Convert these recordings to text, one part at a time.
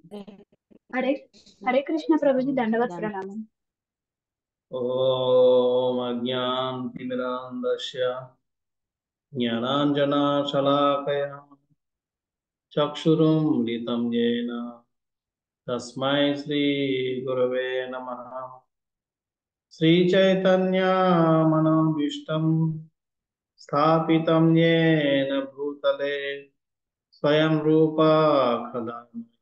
హరే హరే కృష్ణ ప్రభుజీ దండవత్ ప్రణామం ॐ अज्ञानतिमिरान्धस्य ज्ञानाञ्जनाशलाकया चक्षुरुन्मिलितं येन तस्मै श्रीगुरवे नमः श्रीचैतन्यामनोभीष्टं स्थापितं येन भूतले स्वयं रूपा कदा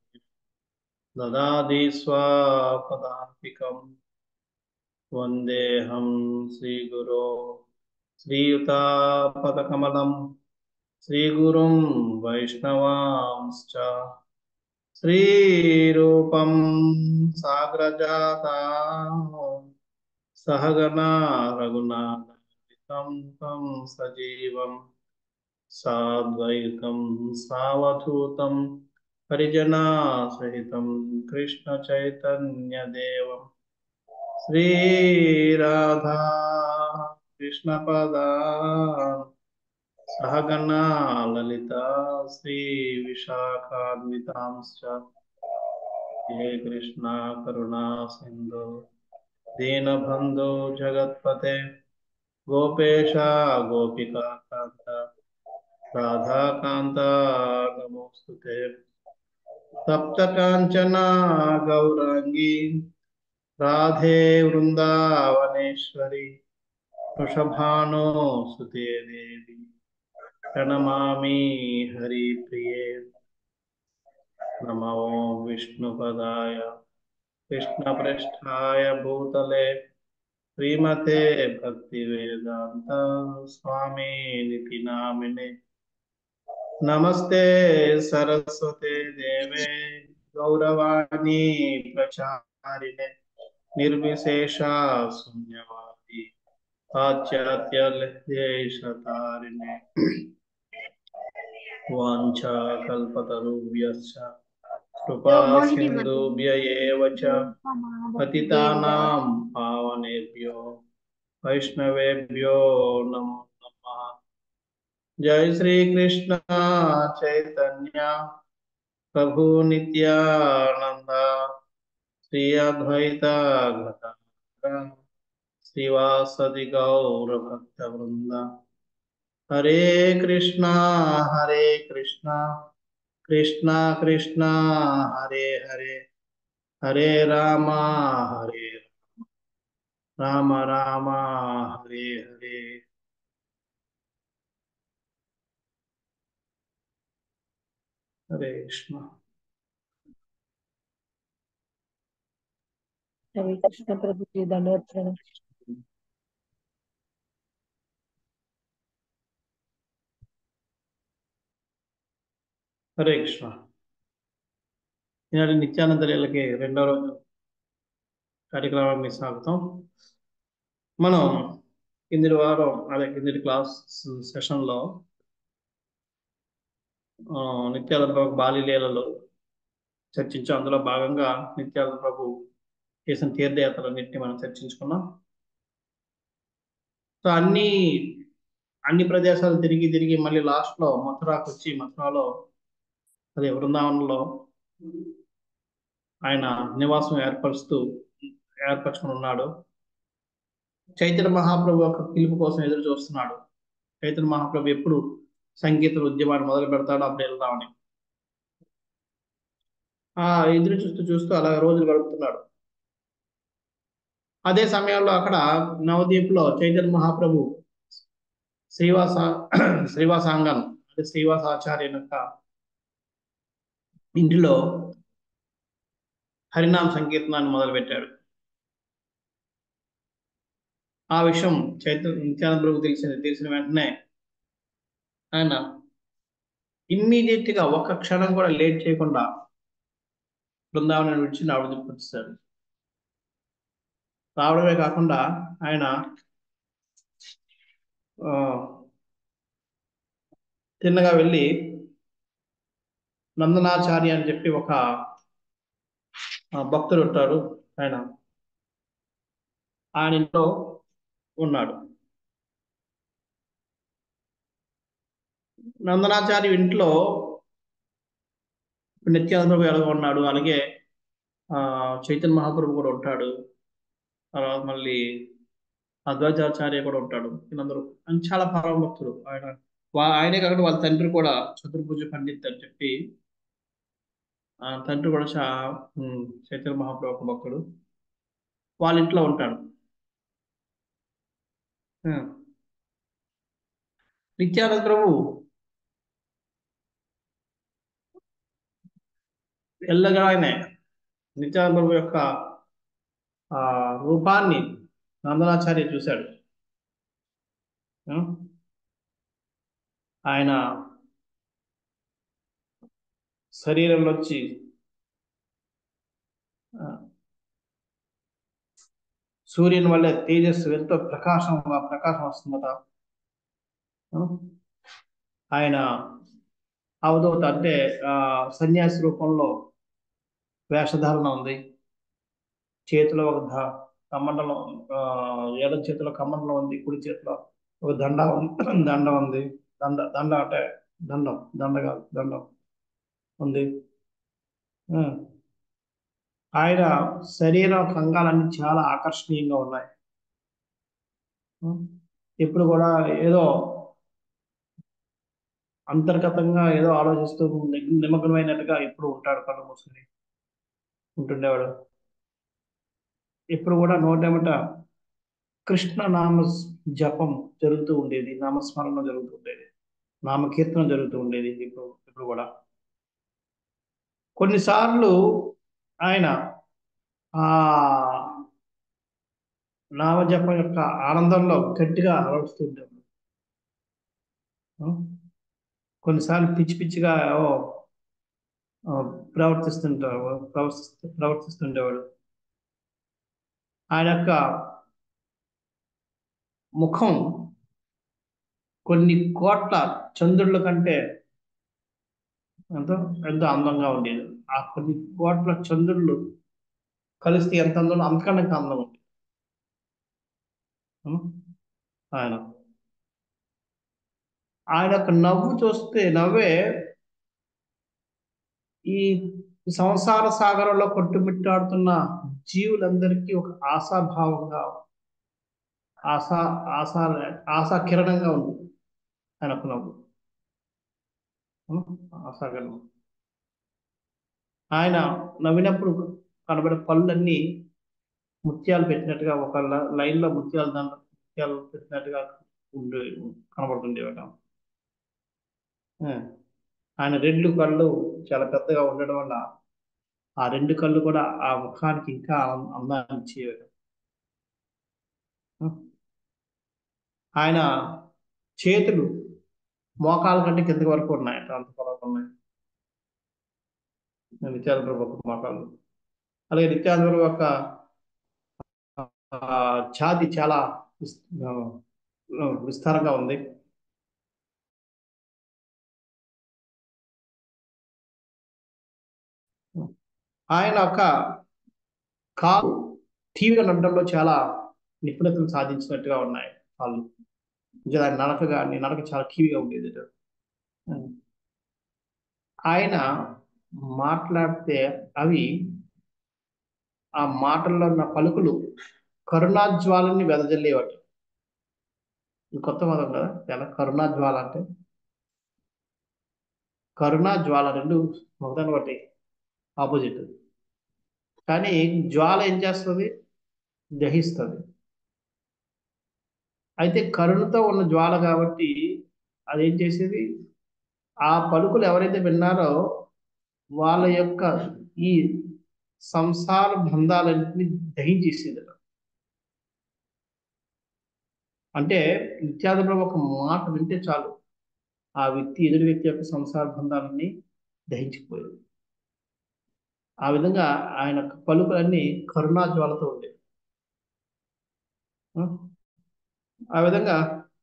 ददाति स्वापदान्तिकम् वन्देऽहं श्रीगुरो श्रीयुतापदकमलं श्रीगुरुं वैष्णवांश्च श्रीरूपं साग्रजाता सहगना रघुनाथं तं सजीवं साद्वैतं सावधूतं परिजनासहितं कृष्णचैतन्यदेवम् श्रीराधा कृष्णपदा सहगना ललिता श्रीविशाखान्वितांश्च हे कृष्णा करुणा सिन्धु दीनबन्धो जगत्पते गोपेश गोपिका कान्त राधाकान्त नमोऽस्तु ते सप्तकाञ्चना गौराङ्गी राधे वृन्दावनेश्वरि वृषभानो सुते देवी प्रणमामि हरिप्रिये नमो विष्णुपदाय कृष्णपृष्ठाय भूतले श्रीमते भक्तिवेदान्त स्वामी नामिने नमस्ते सरस्वते देवे गौरवाणी प्रचारिणे निर्विशेषा शून्यवादी पाश्चात्यदेशतारिणे वाञ्छाकल्पतरुभ्यश्च कृपा सिन्धुभ्य एव च पतितानां पावनेभ्यो वैष्णवेभ्यो नमो नमः जय श्री कृष्ण चैतन्य प्रभु नित्यानंद श्री अद्वैत गदाधर श्रीवासदि गौर भक्त वृंद हरे कृष्णा हरे कृष्णा कृष्णा कृष्णा हरे हरे हरे राम हरे राम राम हरे हरे हरे कृष्ण हरे कृष्ण प्रभु जी दंडवत प्रणाम హరే కృష్ణ ఈనాడు నిత్యానంద లీలకి రెండో రోజు కార్యక్రమానికి స్వాగతం మనం కింది వారం అదే కింది క్లాస్ సెషన్లో ఆ, నిత్యానంద ప్రభు బాలి లీలలు చర్చించాం అందులో భాగంగా నిత్యానంద ప్రభు చేసిన తీర్థయాత్రలన్నింటినీ మనం చర్చించుకున్నాం సో అన్ని అన్ని ప్రదేశాలు తిరిగి తిరిగి మళ్ళీ లాస్ట్లో మథురాకు వచ్చి మథురాలో అదే బృందావనంలో ఆయన నివాసం ఏర్పరుస్తూ ఏర్పరచుకుని ఉన్నాడు చైతన్య మహాప్రభు యొక్క పిలుపు కోసం ఎదురు చూస్తున్నాడు చైతన్య మహాప్రభు ఎప్పుడు సంగీత ఉద్యమాన్ని మొదలు పెడతాడో అప్పుడు వెళ్దామని ఆ ఎదురు చూస్తూ చూస్తూ అలా రోజులు గడుపుతున్నాడు అదే సమయంలో అక్కడ నవదీప్లో చైతన్య మహాప్రభు శ్రీవాస శ్రీవాసాంగన్ అంటే శ్రీవాసాచార్య యొక్క ఇంటిలో హరినామ సంకీర్తనాన్ని మొదలుపెట్టాడు ఆ విషయం చైతన్య నిత్యానంద ప్రభు తెలిసింది తెలిసిన వెంటనే ఆయన ఇమ్మీడియట్ గా ఒక్క క్షణం కూడా లేట్ చేయకుండా బృందావనం విడిచి నవదీప్ వచ్చేసాడు రావడమే కాకుండా ఆయన ఆ, తిన్నగా వెళ్ళి నందనాచార్య అని చెప్పి ఒక ఆ, భక్తుడు ఉంటాడు ఆయన ఆయన ఇంట్లో ఉన్నాడు నందనాచార్య ఇంట్లో ఇప్పుడు నిత్యానంద ప్రభు ఎలాగ ఉన్నాడు అలాగే ఆ చైతన్య మహాప్రభు కూడా ఉంటాడు తర్వాత మళ్ళీ అద్వైతాచార్య కూడా ఉంటాడు వీళ్ళందరూ ఆయన చాలా పరమ భక్తులు ఆయన వా- ఆయనే కాకుండా వాళ్ళ తండ్రి కూడా చతుర్భుజ పండిత్ అని చెప్పి ఆ తండ్రి కూడా చా ఉమ్, చైతన్య మహాప్రభు ఒక భక్తుడు వాళ్ళ ఇంట్లో ఉంటాడు ఆ. నిత్యానంద ప్రభు ఎల్లగానే నిత్యానంద ప్రభు యొక్క ఆ రూపాన్ని నందనాచార్య చూశాడు ఆ? ఆయన శరీరంలోంచి ఆ, సూర్యుని వల్లే తేజస్సు ఎంతో ప్రకాశం ప్రకాశం వస్తుందట ఆ? ఆయన అవధూత అంటే ఆ సన్యాసి రూపంలో వేషధారణ ఉంది చేతిలో ఒక ధ కమండలం ఆ, ఎడమ చేతిలో కమండలం ఉంది కుడి చేతిలో ఒక దండ ఉంది దండ ఉంది దండ దండ అంటే దండం దండ కాదు దండం ఉంది ఆ. ఆయన శరీర కంగాలన్నీ చాలా ఆకర్షణీయంగా ఉన్నాయి ఆ. ఇప్పుడు కూడా ఏదో అంతర్గతంగా ఏదో ఆలోచిస్తూ నిగ్- నిమగ్నమైనట్టుగా ఎప్పుడు ఉంటాడు కళ్ళు మూసుకుని ఉంటుండేవాడు ఇప్పుడు కూడా నోటెమట కృష్ణ నామ జపం జరుగుతూ ఉండేది నామస్మరణ జరుగుతూ ఉండేది నామకీర్తన జరుగుతూ ఉండేది ఇప్పుడు ఇప్పుడు కూడా కొన్నిసార్లు ఆయన ఆ నామజపం యొక్క ఆనందంలో గట్టిగా అలవడుతూ ఉండేవాడు ఆ? కొన్నిసార్లు పిచ్చి పిచ్చిగా ఏవో, ఆ, ప్రవర్తిస్తుంటారు ప్రవర్తిస్తూ ప్రవర్తిస్తుండేవాడు ఆయన యొక్క ముఖం కొన్ని కోట్ల చంద్రుల కంటే ఎంతో ఎంతో అందంగా ఉండేది ఆ కొన్ని కోట్ల చంద్రులు కలిస్తే ఎంత అందంలో అంతకన్నా ఇంకా అందం ఉంది ఉం? ఆయన ఆయన యొక్క నవ్వు చూస్తే నవ్వే ఈ సంసార సాగరంలో కొట్టుమిట్టాడుతున్న జీవులందరికీ ఒక ఆశాభావంగా ఆశా ఆశా ఆశా కిరణంగా ఉంది ఆయన ఒక నవ్వు ఉం? ఆశాకిరణం ఆయన నవ్వినప్పుడు కనబడే పళ్ళన్నీ ముత్యాలు పెట్టినట్టుగా ఒక ల- లైన్ లో ముత్యాలు దాంట్లో ముత్యాలు పెట్టినట్టుగా ఉండే కనబడుతుండేవాట ఆ. ఆయన రెండు కళ్ళు చాలా పెద్దగా ఉండడం వల్ల ఆ రెండు కళ్ళు కూడా ఆ ముఖానికి ఇంకా అం- అందాన్ని ఇచ్చేవాడు ఆ. ఆయన చేతులు మోకాల కంటే కిందకి వరకు ఉన్నాయి అంత పొడవు ఉన్నాయి నిత్యానంద ప్రభు యొక్క మోకాళ్ళు అలాగే నిత్యానంద ప్రభు యొక్క ఆ, ఛాతి చాలా విస్- ఆ, విస్తారంగా ఉంది ఆయన ఒక కాలు టీవీగా నడడంలో చాలా నిపుణతను సాధించినట్టుగా ఉన్నాయి కాళ్ళు నిజంగా ఆయన నడక కానీ నడక చాలా టీవీగా ఉండేది ఆయన మాట్లాడితే అవి ఆ మాటల్లో ఉన్న పలుకులు కరుణాజ్వాలని వెదజల్లేవాటి ఇది కొత్త పదం కదా ఎలా కరుణాజ్వాల అంటే కరుణాజ్వాల రెండు ఒకదాని ఒకటి ఆపోజిట్ కానీ జ్వాల ఏం చేస్తుంది దహిస్తుంది అయితే కరుణతో ఉన్న జ్వాల కాబట్టి అదేం చేసేది ఆ పలుకులు ఎవరైతే విన్నారో వాళ్ళ యొక్క ఈ సంసార బంధాలన్నింటినీ దహించేసేది అంటే నిత్యానంద ప్రభు ఒక మాట వింటే చాలు ఆ వ్యక్తి ఎదుటి వ్యక్తి యొక్క సంసార బంధాలన్నీ దహించిపోయేది ఆ విధంగా ఆయన పలుకులన్నీ కరుణా జ్వాలతో ఉండేవి ఆ? ఆ విధంగా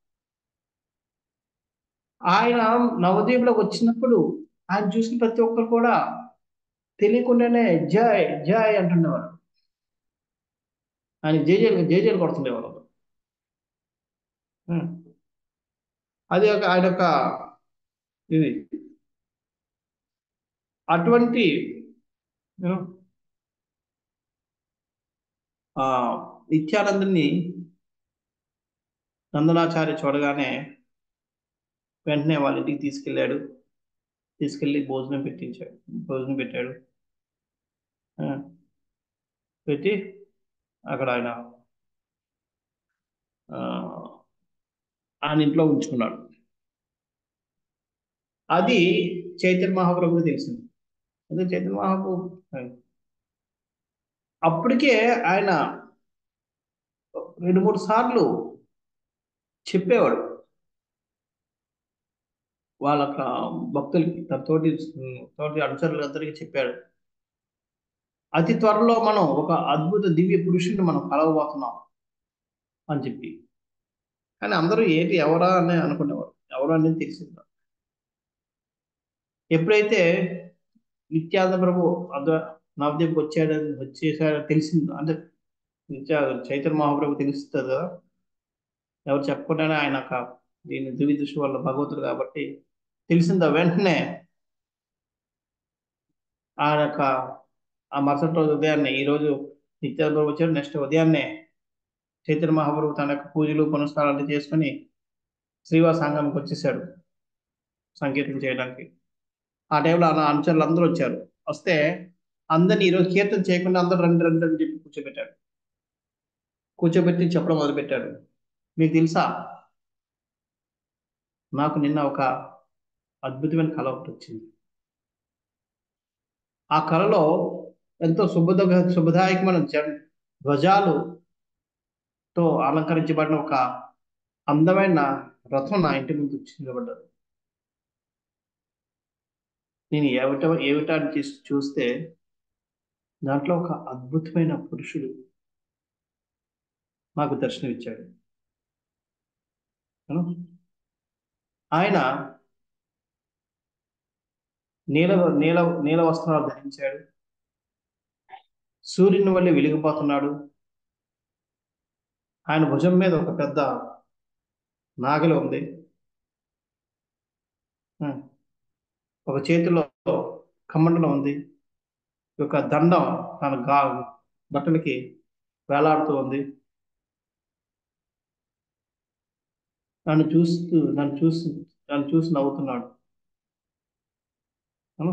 ఆయన నవదీపులకు వచ్చినప్పుడు ఆయన చూసిన ప్రతి ఒక్కరు కూడా తెలియకుండానే జయ్ జయ్ అంటుండేవారు ఆయన జేజేలు జేజేలు కొడుతుండేవారు ఆ. అది ఒక ఆయన యొక్క ఇది అటువంటి you know, ఆ నిత్యానందుని నందనాచార్య చూడగానే వెంటనే వాళ్ళ ఇంటికి తీసుకెళ్ళాడు తీసుకెళ్ళి భోజనం పెట్టించాడు భోజనం పెట్టాడు ఆ, పెట్టి అక్కడ ఆయన ఆ, ఆయన ఇంట్లో ఉంచుకున్నాడు అది చైతన్య మహాప్రభుకి తెలిసింది అదే చైతన్య మహాప్రభు అప్పటికే ఆయన రెండు మూడు సార్లు చెప్పేవాడు వాళ్ళ యొక్క భక్తులకి తన తోటి తోటి అనుచరులందరికీ చెప్పాడు అతి త్వరలో మనం ఒక అద్భుత దివ్య పురుషుని మనం కలవబోతున్నాం అని చెప్పి కానీ అందరూ ఏంటి ఎవరా అని అనుకునేవారు ఎవరు అనేది తెలిసింది ఎప్పుడైతే నిత్యానంద ప్రభు అద నవదీప్ వచ్చాడని వచ్చేసాడని తెలిసింది అంటే నిత్య చైతన్య మహాప్రభు తెలుస్తుంది కదా ఎవరు చెప్పకుండానే ఆయన ఒక దీని దివ్య దృష్టి వల్ల భగవంతుడు కాబట్టి తెలిసిందా వెంటనే ఆ యొక్క ఆ మరుసటి రోజు ఉదయాన్నే ఈ రోజు నిత్యానంద ప్రభు వచ్చాడు నెక్స్ట్ ఉదయాన్నే చైతన్య మహాప్రభు తన యొక్క పూజలు పునస్కారాలు చేసుకుని శ్రీవాస సంఘానికి వచ్చేసాడు సంకీర్తన చేయడానికి ఆ టైంలో ఆ అనుచరులు అందరూ వచ్చారు వస్తే అందరిని ఈరోజు కీర్తన చేయకుండా అందరూ రండి రండి అని చెప్పి కూర్చోబెట్టాడు కూర్చోబెట్టి చెప్పడం మొదలుపెట్టాడు మీకు తెలుసా నాకు నిన్న ఒక అద్భుతమైన కళ ఒకటి వచ్చింది ఆ కళలో ఎంతో శుభద శుభదాయకమైన జ- ధ్వజాలుతో అలంకరించబడిన ఒక అందమైన రథం నా ఇంటి ముందు వచ్చి నిలబడ్డది నేను ఏమిట ఏమిటా అని తీసి చూస్తే దాంట్లో ఒక అద్భుతమైన పురుషుడు నాకు దర్శనమిచ్చాడు అవును? ఆయన నీల నీల నీల వస్త్రాలు ధరించాడు సూర్యుని వల్ల వెలిగిపోతున్నాడు ఆయన భుజం మీద ఒక పెద్ద నాగలి ఉంది ఆ, ఒక చేతిలో కమండలం ఉంది ఒక దండం తన గా బట్టలకి వేలాడుతూ ఉంది నన్ను చూస్తూ నన్ను చూసి నన్ను చూసి నవ్వుతున్నాడు అవును?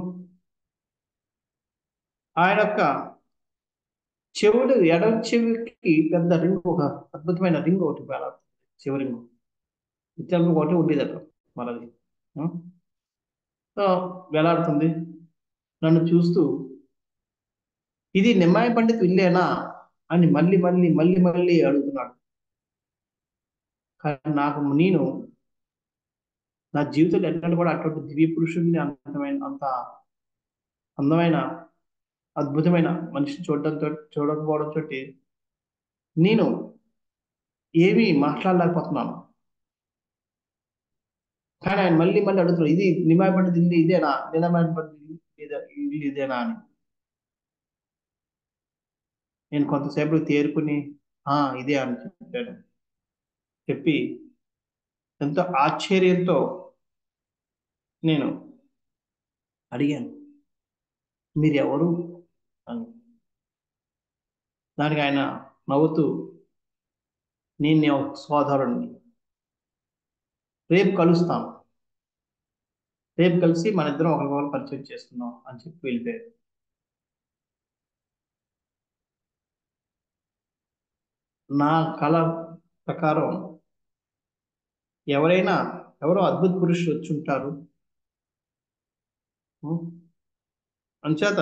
ఆయన యొక్క చెవుడు ఎడమ చెవికి పెద్ద రింగ్ ఒక అద్భుతమైన రింగ్ ఒకటి వేలాడుతుంది చెవి రింగు నిత్యం ఒకటి ఉండేదట మనది ఆ? సో వేలాడుతుంది నన్ను చూస్తూ ఇది నిమ్మాయి పండిత్ ఇల్లేనా అని మళ్ళీ మళ్ళీ మళ్ళీ మళ్ళీ అడుగుతున్నాడు కానీ నాకు నేను నా జీవితంలో ఎన్నడూ కూడా అటువంటి దివ్య పురుషుడిని అందమైన అంత అందమైన అద్భుతమైన మనిషిని చూడడంతో చూడకపోవడం తోటి నేను ఏమీ మాట్లాడలేకపోతున్నాను కానీ ఆయన మళ్ళీ మళ్ళీ అడుగుతున్నాడు ఇది నిమాయ పండిత్ ఇల్లు ఇదేనా నిలమైన పండిత్ ఇదే ఇల్లు ఇదేనా అని నేను కొంతసేపు తేరుకుని ఆ ఇదే అని చెప్పాను చెప్పి ఎంతో ఆశ్చర్యంతో నేను అడిగాను మీరు ఎవరు అని దానికి ఆయన నవ్వుతూ నేను నీ సోదరుడిని రేపు కలుస్తాను రేపు కలిసి మన ఇద్దరం ఒకరికొకరు పరిచయం చేసుకుందాం అని చెప్పి వెళ్ళిపోయారు నా కళ ప్రకారం ఎవరైనా ఎవరో అద్భుత పురుషులు వచ్చి ఉంటారు ఉం? అంచేత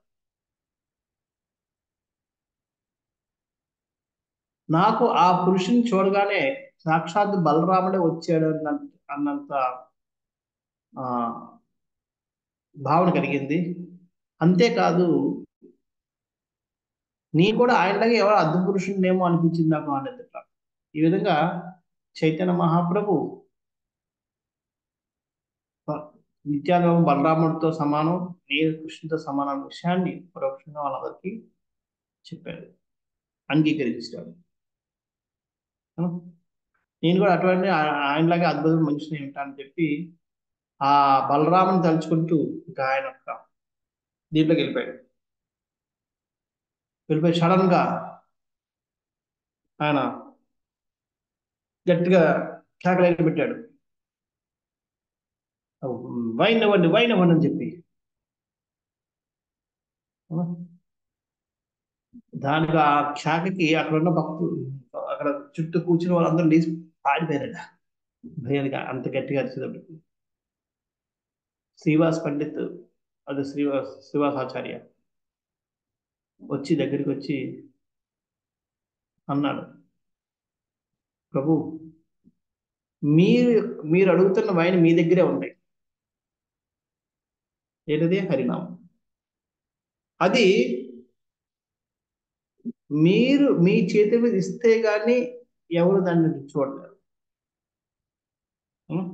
నాకు ఆ పురుషుని చూడగానే సాక్షాత్ బలరాముడే వచ్చాడు అన్న అన్నంత ఆ భావన కలిగింది అంతేకాదు నీ కూడా ఆయనలాగే ఎవరో అద్భుత పురుషుడినేమో అనిపించింది నాకు అనేది ఈ విధంగా చైతన్య మహాప్రభు నిత్యానంద బలరాముడితో సమానం నేను కృష్ణుతో సమానం అనే విషయాన్ని పరోక్షంగా వాళ్ళందరికీ చెప్పాడు అంగీకరించాడు ఆ? నేను కూడా అటువంటి ఆ- ఆయనలాగే అద్భుతమైన మనిషిని ఏమిటా అని చెప్పి ఆ బలరాముని తలుచుకుంటూ ఇంకా ఆయన యొక్క దీంట్లోకి వెళ్ళిపోయాడు వెళ్ళిపోయి సడన్ గా ఆయన గట్టిగా కేకలైన పెట్టాడు వైన్ ఇవ్వండి వైన్ ఇవ్వండి అని చెప్పి దానికి ఆ శాఖకి అక్కడ ఉన్న భక్తులు అక్కడ చుట్టూ కూర్చుని వాళ్ళందరూ లేచి పాడిపోయారట భయానికి అంత గట్టిగా అరిచేటప్పుడు శ్రీవాస్ పండిత్ అది శ్రీవాస్ శ్రీవాస్ ఆచార్య వచ్చి దగ్గరికి వచ్చి అన్నాడు ప్రభు మీరు మీరు అడుగుతున్న వైన్ మీ దగ్గరే ఉంటాయి ఏంటది హరినామం అది మీరు మీ చేతి మీద ఇస్తే గాని ఎవరు దాన్ని చూడలేరు ఉం?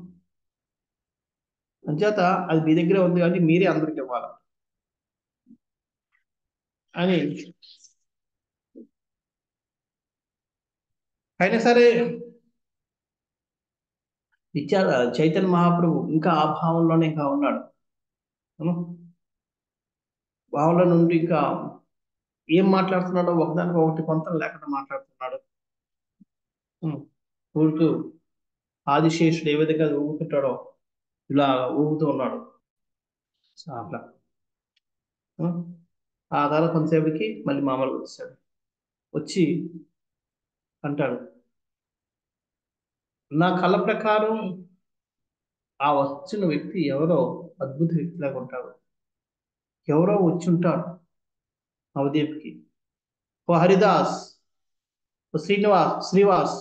అంచేత అది మీ దగ్గరే ఉంది కాబట్టి మీరే అందరికి ఇవ్వాలి అని అయినా సరే ఇచ్చా చైతన్య మహాప్రభు ఇంకా ఆ భావంలోనే ఇంకా ఉన్నాడు ఉం? భావంలో నుండి ఇంకా ఏం మాట్లాడుతున్నాడో ఒకదానికి ఒకటి కొంత లేకుండా మాట్లాడుతున్నాడు ఉం. ఊరుతూ ఆదిశేషుడు ఏ విధంగా ఊగుతుంటాడో ఇలా ఊగుతూ ఉన్నాడు అట్లా ఉం. ఆ తర్వాత కొంతసేపటికి మళ్ళీ మామూలుగా వచ్చాడు వచ్చి అంటాడు నా కళ ప్రకారం ఆ వచ్చిన వ్యక్తి ఎవరో అద్భుత వ్యక్తిలాగా ఉంటాడు ఎవరో వచ్చి ఉంటాడు నవదీప్కి ఓ హరిదాస్ ఓ శ్రీనివాస్ శ్రీవాస్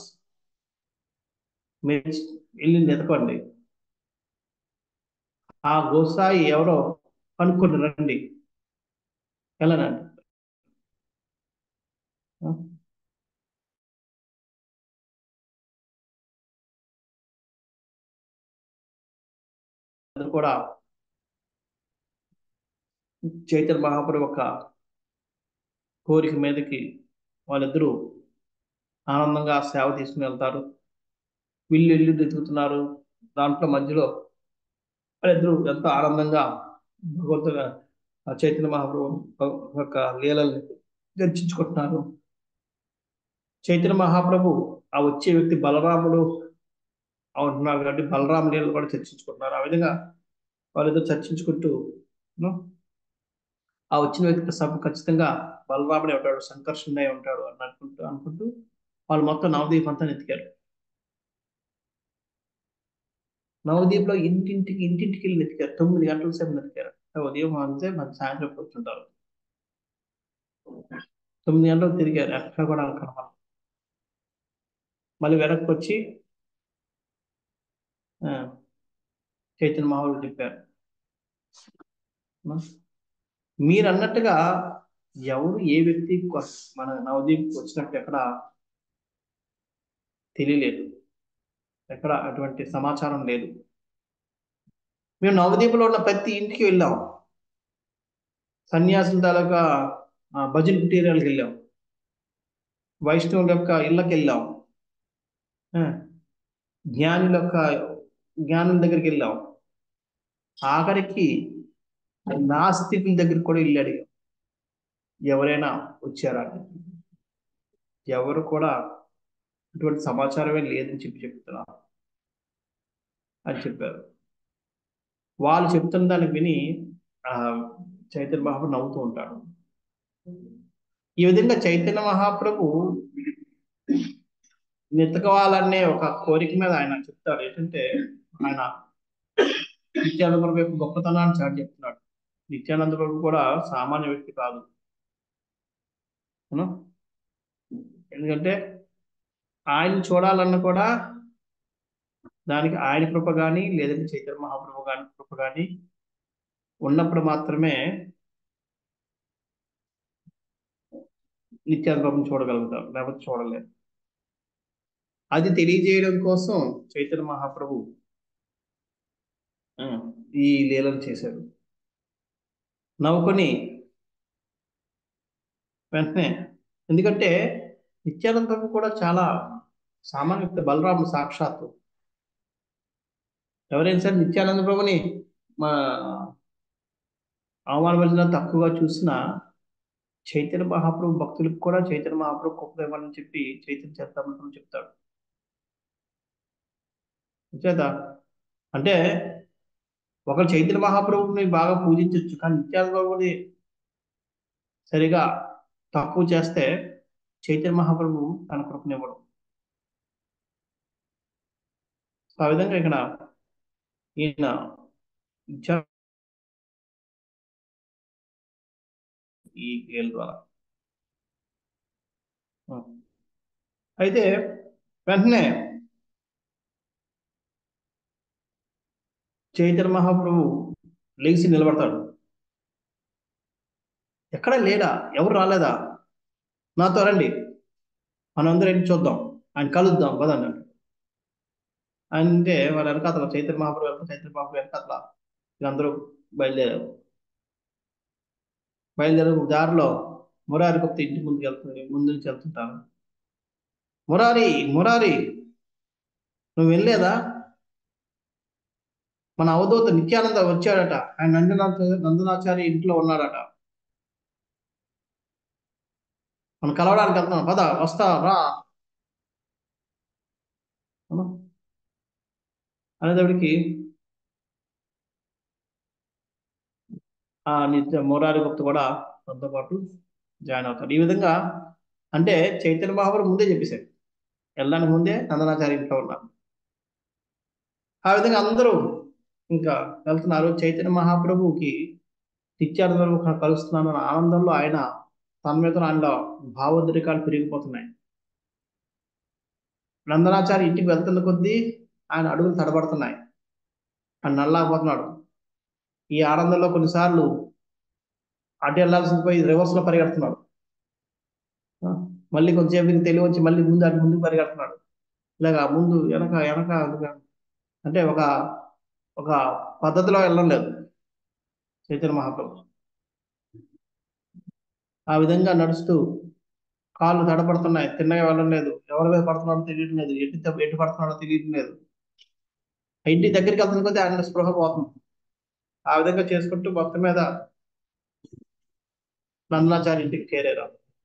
మీరు వెళ్ళి ఎతకండి ఆ గోసాయి ఎవరో కనుక్కొని రండి వెళ్ళనండి అది కూడా చైతన్య మహాప్రభు యొక్క కోరిక మీదకి వాళ్ళిద్దరూ ఆనందంగా సేవ తీసుకుని వెళ్తారు వీళ్ళు ఇల్లు వెతుకుతున్నారు దాంట్లో మధ్యలో వాళ్ళిద్దరూ ఎంతో ఆనందంగా భగవంతుగా ఆ చైతన్య మహాప్రభు యొక్క లీలల్ని దర్శించుకుంటున్నారు చైతన్య మహాప్రభు ఆ వచ్చే వ్యక్తి బలరాముడు ఉంటున్నారు కాబట్టి బలరామ లీలలు కూడా చర్చించుకుంటున్నారు ఆ విధంగా వాళ్ళిద్దరు చర్చించుకుంటూ ను, ఆ వచ్చిన వ్యక్తి సభ ఖచ్చితంగా బలరాముడే ఉంటాడు సంకర్షణే ఉంటాడు అని అనుకుంటూ అనుకుంటూ వాళ్ళు మొత్తం నవదీప్ అంతా ఎత్తికారు నవదీప్లో ఇంటింటికి ఇంటింటికి వెళ్ళి ఎత్తికారు తొమ్మిది గంటల సేపు ఎత్తికారు ఉదయం అంతే మన సాయంత్రం కూర్చుంటారు తొమ్మిది గంటలు తిరిగారు ఎక్కడ కూడా కనపడ మళ్ళీ వెనక్కి వచ్చి ఆ, చైతన్య మహావులు చెప్పారు మీరు అన్నట్టుగా ఎవరు ఏ వ్యక్తి కొ- మన నవదీప్ వచ్చినట్టు ఎక్కడ తెలియలేదు ఎక్కడ అటువంటి సమాచారం లేదు మేము నవదీపులో ఉన్న ప్రతి ఇంటికి వెళ్ళాం సన్యాసుల తాలూకా ఆ, భజన కుటీరాలకు వెళ్ళాం వైష్ణవుల యొక్క ఇళ్ళకి వెళ్ళాం ఆ, జ్ఞానుల యొక్క జ్ఞానుల దగ్గరికి వెళ్ళాం ఆఖరికి నాస్తికుల దగ్గరికి కూడా వెళ్ళి అడిగాం ఎవరైనా వచ్చారా అని. ఎవరు కూడా అటువంటి సమాచారమే లేదని చెప్పి చెప్తున్నారు అని చెప్పారు వాళ్ళు చెప్తున్న దాన్ని విని ఆ చైతన్య మహాప్రభు నవ్వుతూ ఉంటాడు ఈ విధంగా చైతన్య మహాప్రభు నెతకవాలనే ఒక కోరిక మీద ఆయన చెప్తాడు ఏంటంటే ఆయన నిత్యానంద ప్రభు యొక్క గొప్పతనాన్ని చాటి చెప్తున్నాడు నిత్యానంద ప్రభు కూడా సామాన్య వ్యక్తి కాదు అవునా? ఎందుకంటే ఆయన చూడాలన్న కూడా దానికి ఆయన కృప కానీ లేదంటే చైతన్య మహాప్రభు గాని కృప కానీ ఉన్నప్పుడు మాత్రమే నిత్యానంద ప్రభుని చూడగలుగుతాం లేకపోతే చూడలేరు అది తెలియజేయడం కోసం చైతన్య మహాప్రభు ఆ, ఈ లీలలు చేశారు నవ్వుకొని వెంటనే ఎందుకంటే నిత్యానంద ప్రభు కూడా చాలా సామాన్య వ్యక్తి, బలరాముడు సాక్షాత్తు ఎవరైనా సరే నిత్యానంద ప్రభుని మా అవమానపరిచిన తక్కువగా చూసిన చైతన్య మహాప్రభు భక్తులకు కూడా చైతన్య మహాప్రభు గొప్పదేవాలని చెప్పి చైతన్య చేస్తామని చెప్తాడు చేత అంటే ఒకరు చైతన్య మహాప్రభుని బాగా పూజించవచ్చు కానీ నిత్యానంద బాబుని సరిగా తక్కువ చేస్తే చైతన్య మహాప్రభు తన కృపనివ్వడు సో ఆ విధంగా ఇక్కడ ఈయన ఇచ్చారు ఈ గేల్ ద్వారా అయితే వెంటనే చైతన్య మహాప్రభు లేచి నిలబడతాడు ఎక్కడ లేడా ఎవరు రాలేదా నాతో రండి మనందరం ఏంటి చూద్దాం ఆయన కలుద్దాం పదండి అంటే వాళ్ళ వెనకాతల చైతన్య మహాప్రభు వెళ్తా చైతన్య మహాప్రభు వెనకాతల వీళ్ళందరూ బయలుదేరారు బయలుదేరే దారిలో మురారి గుప్త ఇంటి ముందుకు వెళ్తుంది ముందు నుంచి వెళ్తుంటాను మురారి మురారి నువ్వు వెళ్ళలేదా మన అవధూత నిత్యానంద వచ్చాడట ఆయన నందనాథ నందనాచారి ఇంట్లో ఉన్నాడట మనం కలవడానికి వెళ్తున్నాం పద వస్తా రా అనేటప్పటికి ఆ నిత్య మోరారి గుప్త కూడా తనతో పాటు జాయిన్ అవుతాడు ఈ విధంగా అంటే చైతన్య మహాప్రభు ముందే చెప్పేశాడు వెళ్ళడానికి ముందే నందనాచారి ఇంట్లో ఉన్నారు ఆ విధంగా అందరూ ఇంకా వెళ్తున్నారు చైతన్య మహాప్రభుకి నిత్యానంద కలుస్తున్నాను అన్న ఆనందంలో ఆయన తన మీద ఆయనలో భావోద్రికాలు పెరిగిపోతున్నాయి నందనాచారి ఇంటికి వెళ్తున్న కొద్దీ ఆయన అడుగులు తడబడుతున్నాయి ఆయన నల్లాకపోతున్నాడు ఈ ఆనందంలో కొన్నిసార్లు అటు వెళ్ళాల్సింది పోయి రివర్స్ లో పరిగెడుతున్నాడు మళ్ళీ కొంచెంసేపు తెలివి వచ్చి మళ్ళీ ముందు అటు ముందుకు పరిగెడుతున్నాడు ఇలాగా ముందు వెనక వెనక అంటే ఒక ఒక పద్ధతిలో వెళ్ళడం లేదు చైతన్య మహాప్రభు ఆ విధంగా నడుస్తూ కాళ్ళు తడపడుతున్నాయి తిన్నగా వెళ్ళడం లేదు ఎవరి మీద పడుతున్నాడో తెలియడం లేదు ఎటు ఎటు పడుతున్నాడో తెలియడం లేదు ఇంటి దగ్గరికి వెళ్తున్న కొద్దీ ఆయన స్పృహ పోతుంది ఆ విధంగా చేసుకుంటూ మొత్తం మీద నందనాచారి ఇంటికి చేరారు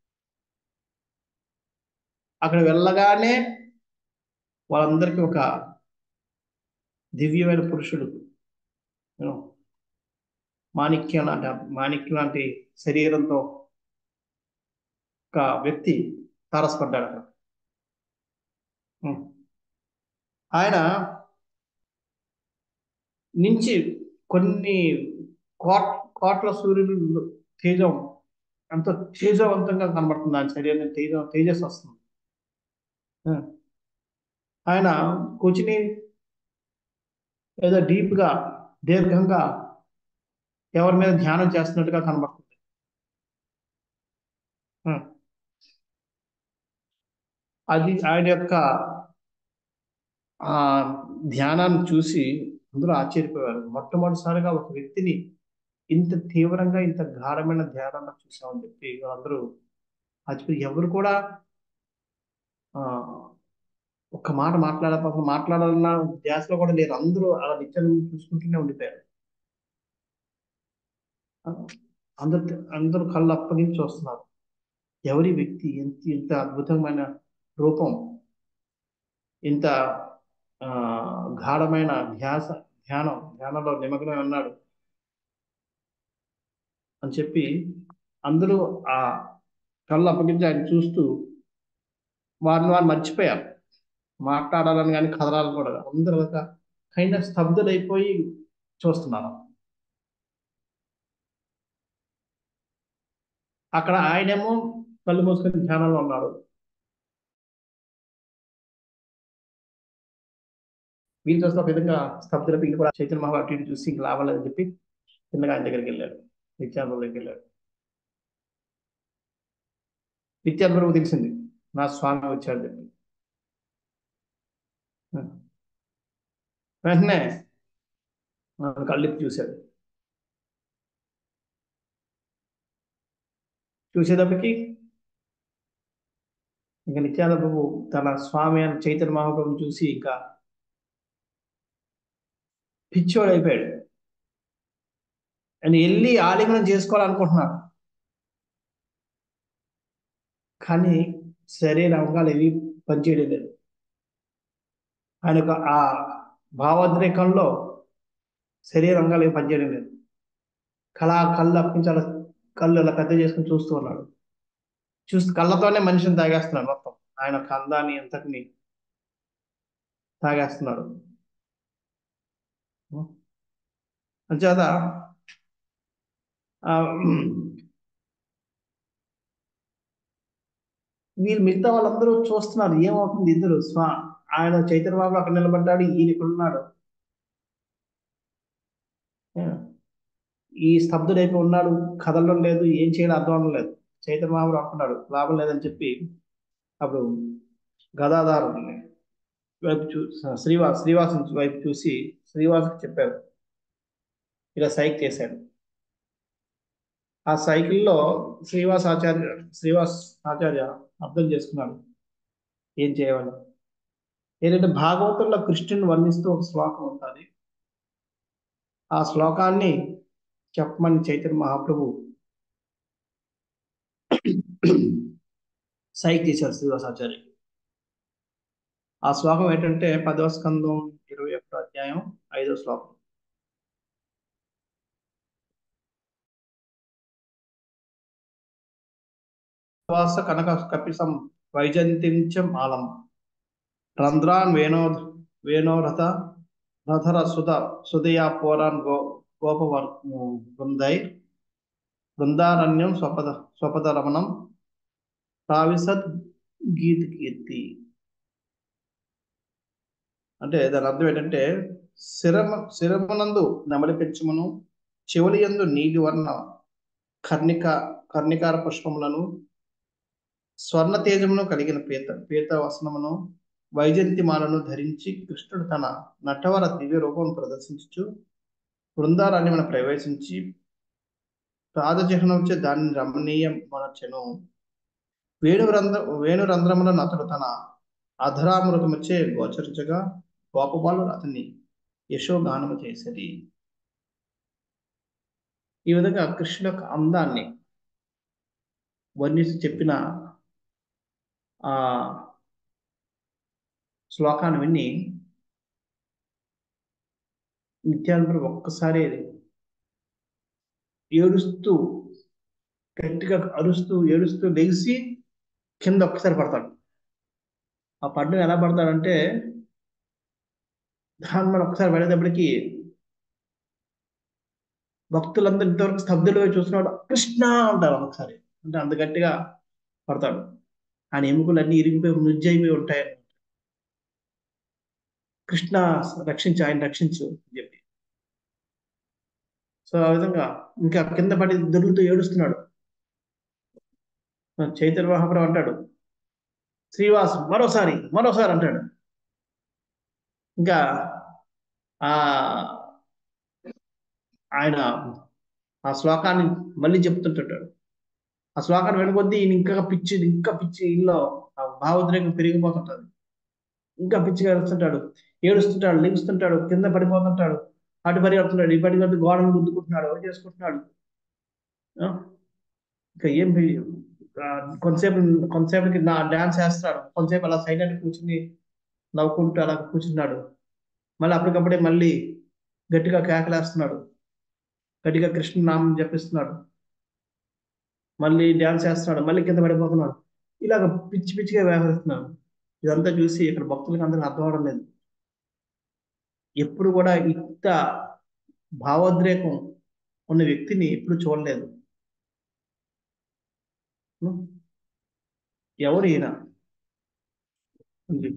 అక్కడ వెళ్ళగానే వాళ్ళందరికీ ఒక దివ్యమైన పురుషుడు మాణిక్యం లాంటి మాణిక్యం లాంటి శరీరంతో ఒక వ్యక్తి తారసపడ్డాడు అక్కడ ఆయన నుంచి కొన్ని కోట్ కోట్ల సూర్యుడు తేజం ఎంతో తేజవంతంగా కనబడుతుంది ఆయన శరీరం తేజం తేజస్ వస్తుంది ఆయన కూర్చుని ఏదో డీప్గా దీర్ఘంగా ఎవరి మీద ధ్యానం చేస్తున్నట్టుగా కనబడుతుంది అది ఆయన యొక్క ఆ ధ్యానాన్ని చూసి అందరూ ఆశ్చర్యపోయారు మొట్టమొదటిసారిగా ఒక వ్యక్తిని ఇంత తీవ్రంగా ఇంత గాఢమైన ధ్యానాన్ని చూసామని చెప్పి అందరూ ఆశ్చర్య ఎవరు కూడా ఆ ఒక్క మాట మాట్లాడ మాట్లాడాలన్న ధ్యాసలో కూడా లేరు అందరూ అలా నిత్యం చూసుకుంటూనే ఉండిపోయారు అందరు అందరూ కళ్ళు అప్పగించి చూస్తున్నారు ఎవరి వ్యక్తి ఎంత ఇంత అద్భుతమైన రూపం ఇంత ఆ గాఢమైన ధ్యాస ధ్యానం ధ్యానంలో నిమగ్నమై ఉన్నాడు అని చెప్పి అందరూ ఆ కళ్ళు అప్పగించి ఆయన చూస్తూ వారిని వారు మర్చిపోయారు మాట్లాడాలని కానీ కదలాలని కూడా అందరూ ఒక కైండ్ ఆఫ్ స్తబ్దులైపోయి చూస్తున్నారు అక్కడ ఆయనేమో కళ్ళు మూసుకొని ధ్యానంలో ఉన్నాడు వీళ్ళు చూస్తే ఒక విధంగా స్తబ్దుల వీళ్ళు కూడా చైతన్య మహాబాబు ఇటు చూసి ఇంకా లావాలని చెప్పి చిన్నగా ఆయన దగ్గరికి వెళ్ళాడు నిత్యానంద దగ్గరికి వెళ్ళాడు నిత్యానందకు తెలిసింది నా స్వామి వచ్చాడు చెప్పి వెంటనే కళ్ళిప్పి చూశాడు చూసేటప్పటికి ఇంకా నిత్యానంద ప్రభు తన స్వామి అని చైతన్య మహాప్రభుని చూసి ఇంకా పిచ్చోడు అయిపోయాడు ఆయన వెళ్ళి ఆలింగనం చేసుకోవాలనుకుంటున్నాడు కానీ శరీర అంగాలు ఏవి పనిచేయడం లేదు ఆయన యొక్క ఆ భావోద్రేకంలో శరీర అంగాలు ఏవి పనిచేయడం లేదు కళ కళ్ళు అప్పించాల కళ్ళు అలా పెద్ద చేసుకుని చూస్తూ ఉన్నాడు చూస్తూ కళ్ళతోనే మనిషిని తాగేస్తున్నాడు మొత్తం ఆయన యొక్క అందాన్ని ఎంతటిని తాగేస్తున్నాడు అంచేత ఆ, వీళ్ళు మిగతా వాళ్ళందరూ చూస్తున్నారు ఏమవుతుంది ఇద్దరు స్వా ఆయన చైతన్య బాబు అక్కడ నిలబడ్డాడు ఈయన ఇక్కడ ఉన్నాడు ఆ, ఈ స్తబ్దుడైపోయి ఉన్నాడు కదలడం లేదు ఏం చేయాలో అర్థం అవడం లేదు చైతన్య బాబు అనుకున్నాడు లాభం లేదని చెప్పి అప్పుడు గదాధారు వైపు చూ శ్రీవాస్ శ్రీవాసం వైపు చూసి శ్రీవాసుకి చెప్పారు ఇలా సైక్ చేశాడు ఆ సైకిల్లో శ్రీవాస్ ఆచార్య శ్రీవాస్ ఆచార్య అర్థం చేసుకున్నాడు ఏం చేయాలి ఏంటంటే భాగవతంలో కృష్ణుని వర్ణిస్తూ ఒక శ్లోకం ఉంటుంది ఆ శ్లోకాన్ని చెప్పమని చైతన్య మహాప్రభు సైక్ చేశారు శ్రీవాస్ ఆచార్య ఆ శ్లోకం ఏంటంటే పదవ స్కందం ఇరవై ఒకటో అధ్యాయం ఐదో శ్లోకం వాస కనక కపిసం వైజంతించం ఆలం రంధ్రాన్ వేణో వేణోరథ రథర సుధ సుదయా పోరాన్ గో గోపవర్ బృందై బృందారణ్యం స్వపద స్వపద రమణం ప్రావిసత్ గీత్ కీర్తి అంటే దాని అర్థం ఏంటంటే శిరమ శిరమునందు నెమలి పెంచుమును చెవులి యందు నీలి వర్ణ కర్ణిక కర్ణికార పుష్పములను స్వర్ణ తేజమును కలిగిన పీత పీత వసనమును వైజంతిమాలను ధరించి కృష్ణుడు తన నటవర దివ్య రూపం ప్రదర్శించుచు బృందారణ్యమును ప్రవేశించి పాదచిహ్నంచే దానిని రమణీయం మనచెను వేణు రంధ్ర వేణు రంధ్రములను అతడు తన అధరామృతముచే గోచరించగా గోపబాలు అతన్ని యశోగానము చేసేది ఈ విధంగా కృష్ణుడు యొక్క అందాన్ని వర్ణించి చెప్పిన ఆ శ్లోకాన్ని విని నిత్యానందరూ ఒక్కసారి ఏడుస్తూ గట్టిగా అరుస్తూ ఏడుస్తూ లెగిసి కింద ఒక్కసారి పడతాడు ఆ పడ్డం ఎలా పడతాడంటే దాని మీద ఒక్కసారి పడేటప్పటికి భక్తులందరూ ఇంతవరకు స్తబ్దులు చూస్తున్నాడు కృష్ణ అంటారు ఒకసారి అంటే అంత గట్టిగా పడతాడు ఆయన ఎముకలు అన్ని ఇరిగిపోయి నుజ్జైపోయి ఉంటాయి కృష్ణ రక్షించు ఆయన రక్షించు అని చెప్పి సో ఆ విధంగా ఇంకా కింద పడి దొరుకుతూ ఏడుస్తున్నాడు చైతన్య మహాప్రభు అంటాడు శ్రీవాస్ మరోసారి మరోసారి అంటాడు ఇంకా ఆ ఆయన ఆ శ్లోకాన్ని మళ్ళీ చెప్తుంటుంటాడు ఆ శ్లోకాన్ని వెనుకొద్దీ ఈయన ఇంకా పిచ్చి ఇంకా పిచ్చి ఇల్లో ఆ భావోద్రేకం పెరిగిపోతుంటది ఇంకా పిచ్చిగా ఏడుస్తుంటాడు ఏడుస్తుంటాడు లెగుస్తుంటాడు కింద పడిపోతుంటాడు అటు పరిగెడుతున్నాడు ఈ పరిగెడుతూ గోడను గుద్దుకుంటున్నాడు ఎవరు చేసుకుంటున్నాడు ఆ? ఇంకా ఏం బి- ఆ, కొంతసేపు కొంతసేపుకి నా డాన్స్ వేస్తున్నాడు కొంతసేపు అలా సైలెంట్ కూర్చుని నవ్వుకుంటూ అలా కూర్చున్నాడు మళ్ళీ అప్పటికప్పుడే మళ్ళీ గట్టిగా కేకలేస్తున్నాడు గట్టిగా కృష్ణ నామం జపిస్తున్నాడు మళ్ళీ డ్యాన్స్ చేస్తున్నాడు మళ్ళీ కింద పడిపోతున్నాడు ఇలాగ పిచ్చి పిచ్చిగా వ్యవహరిస్తున్నాడు ఇదంతా చూసి ఇక్కడ భక్తులకు అందరికి అర్థం అవడం లేదు ఎప్పుడు కూడా ఇంత భావోద్రేకం ఉన్న వ్యక్తిని ఎప్పుడు చూడలేదు ఉం? ఎవరు ఈయన అని చెప్పి.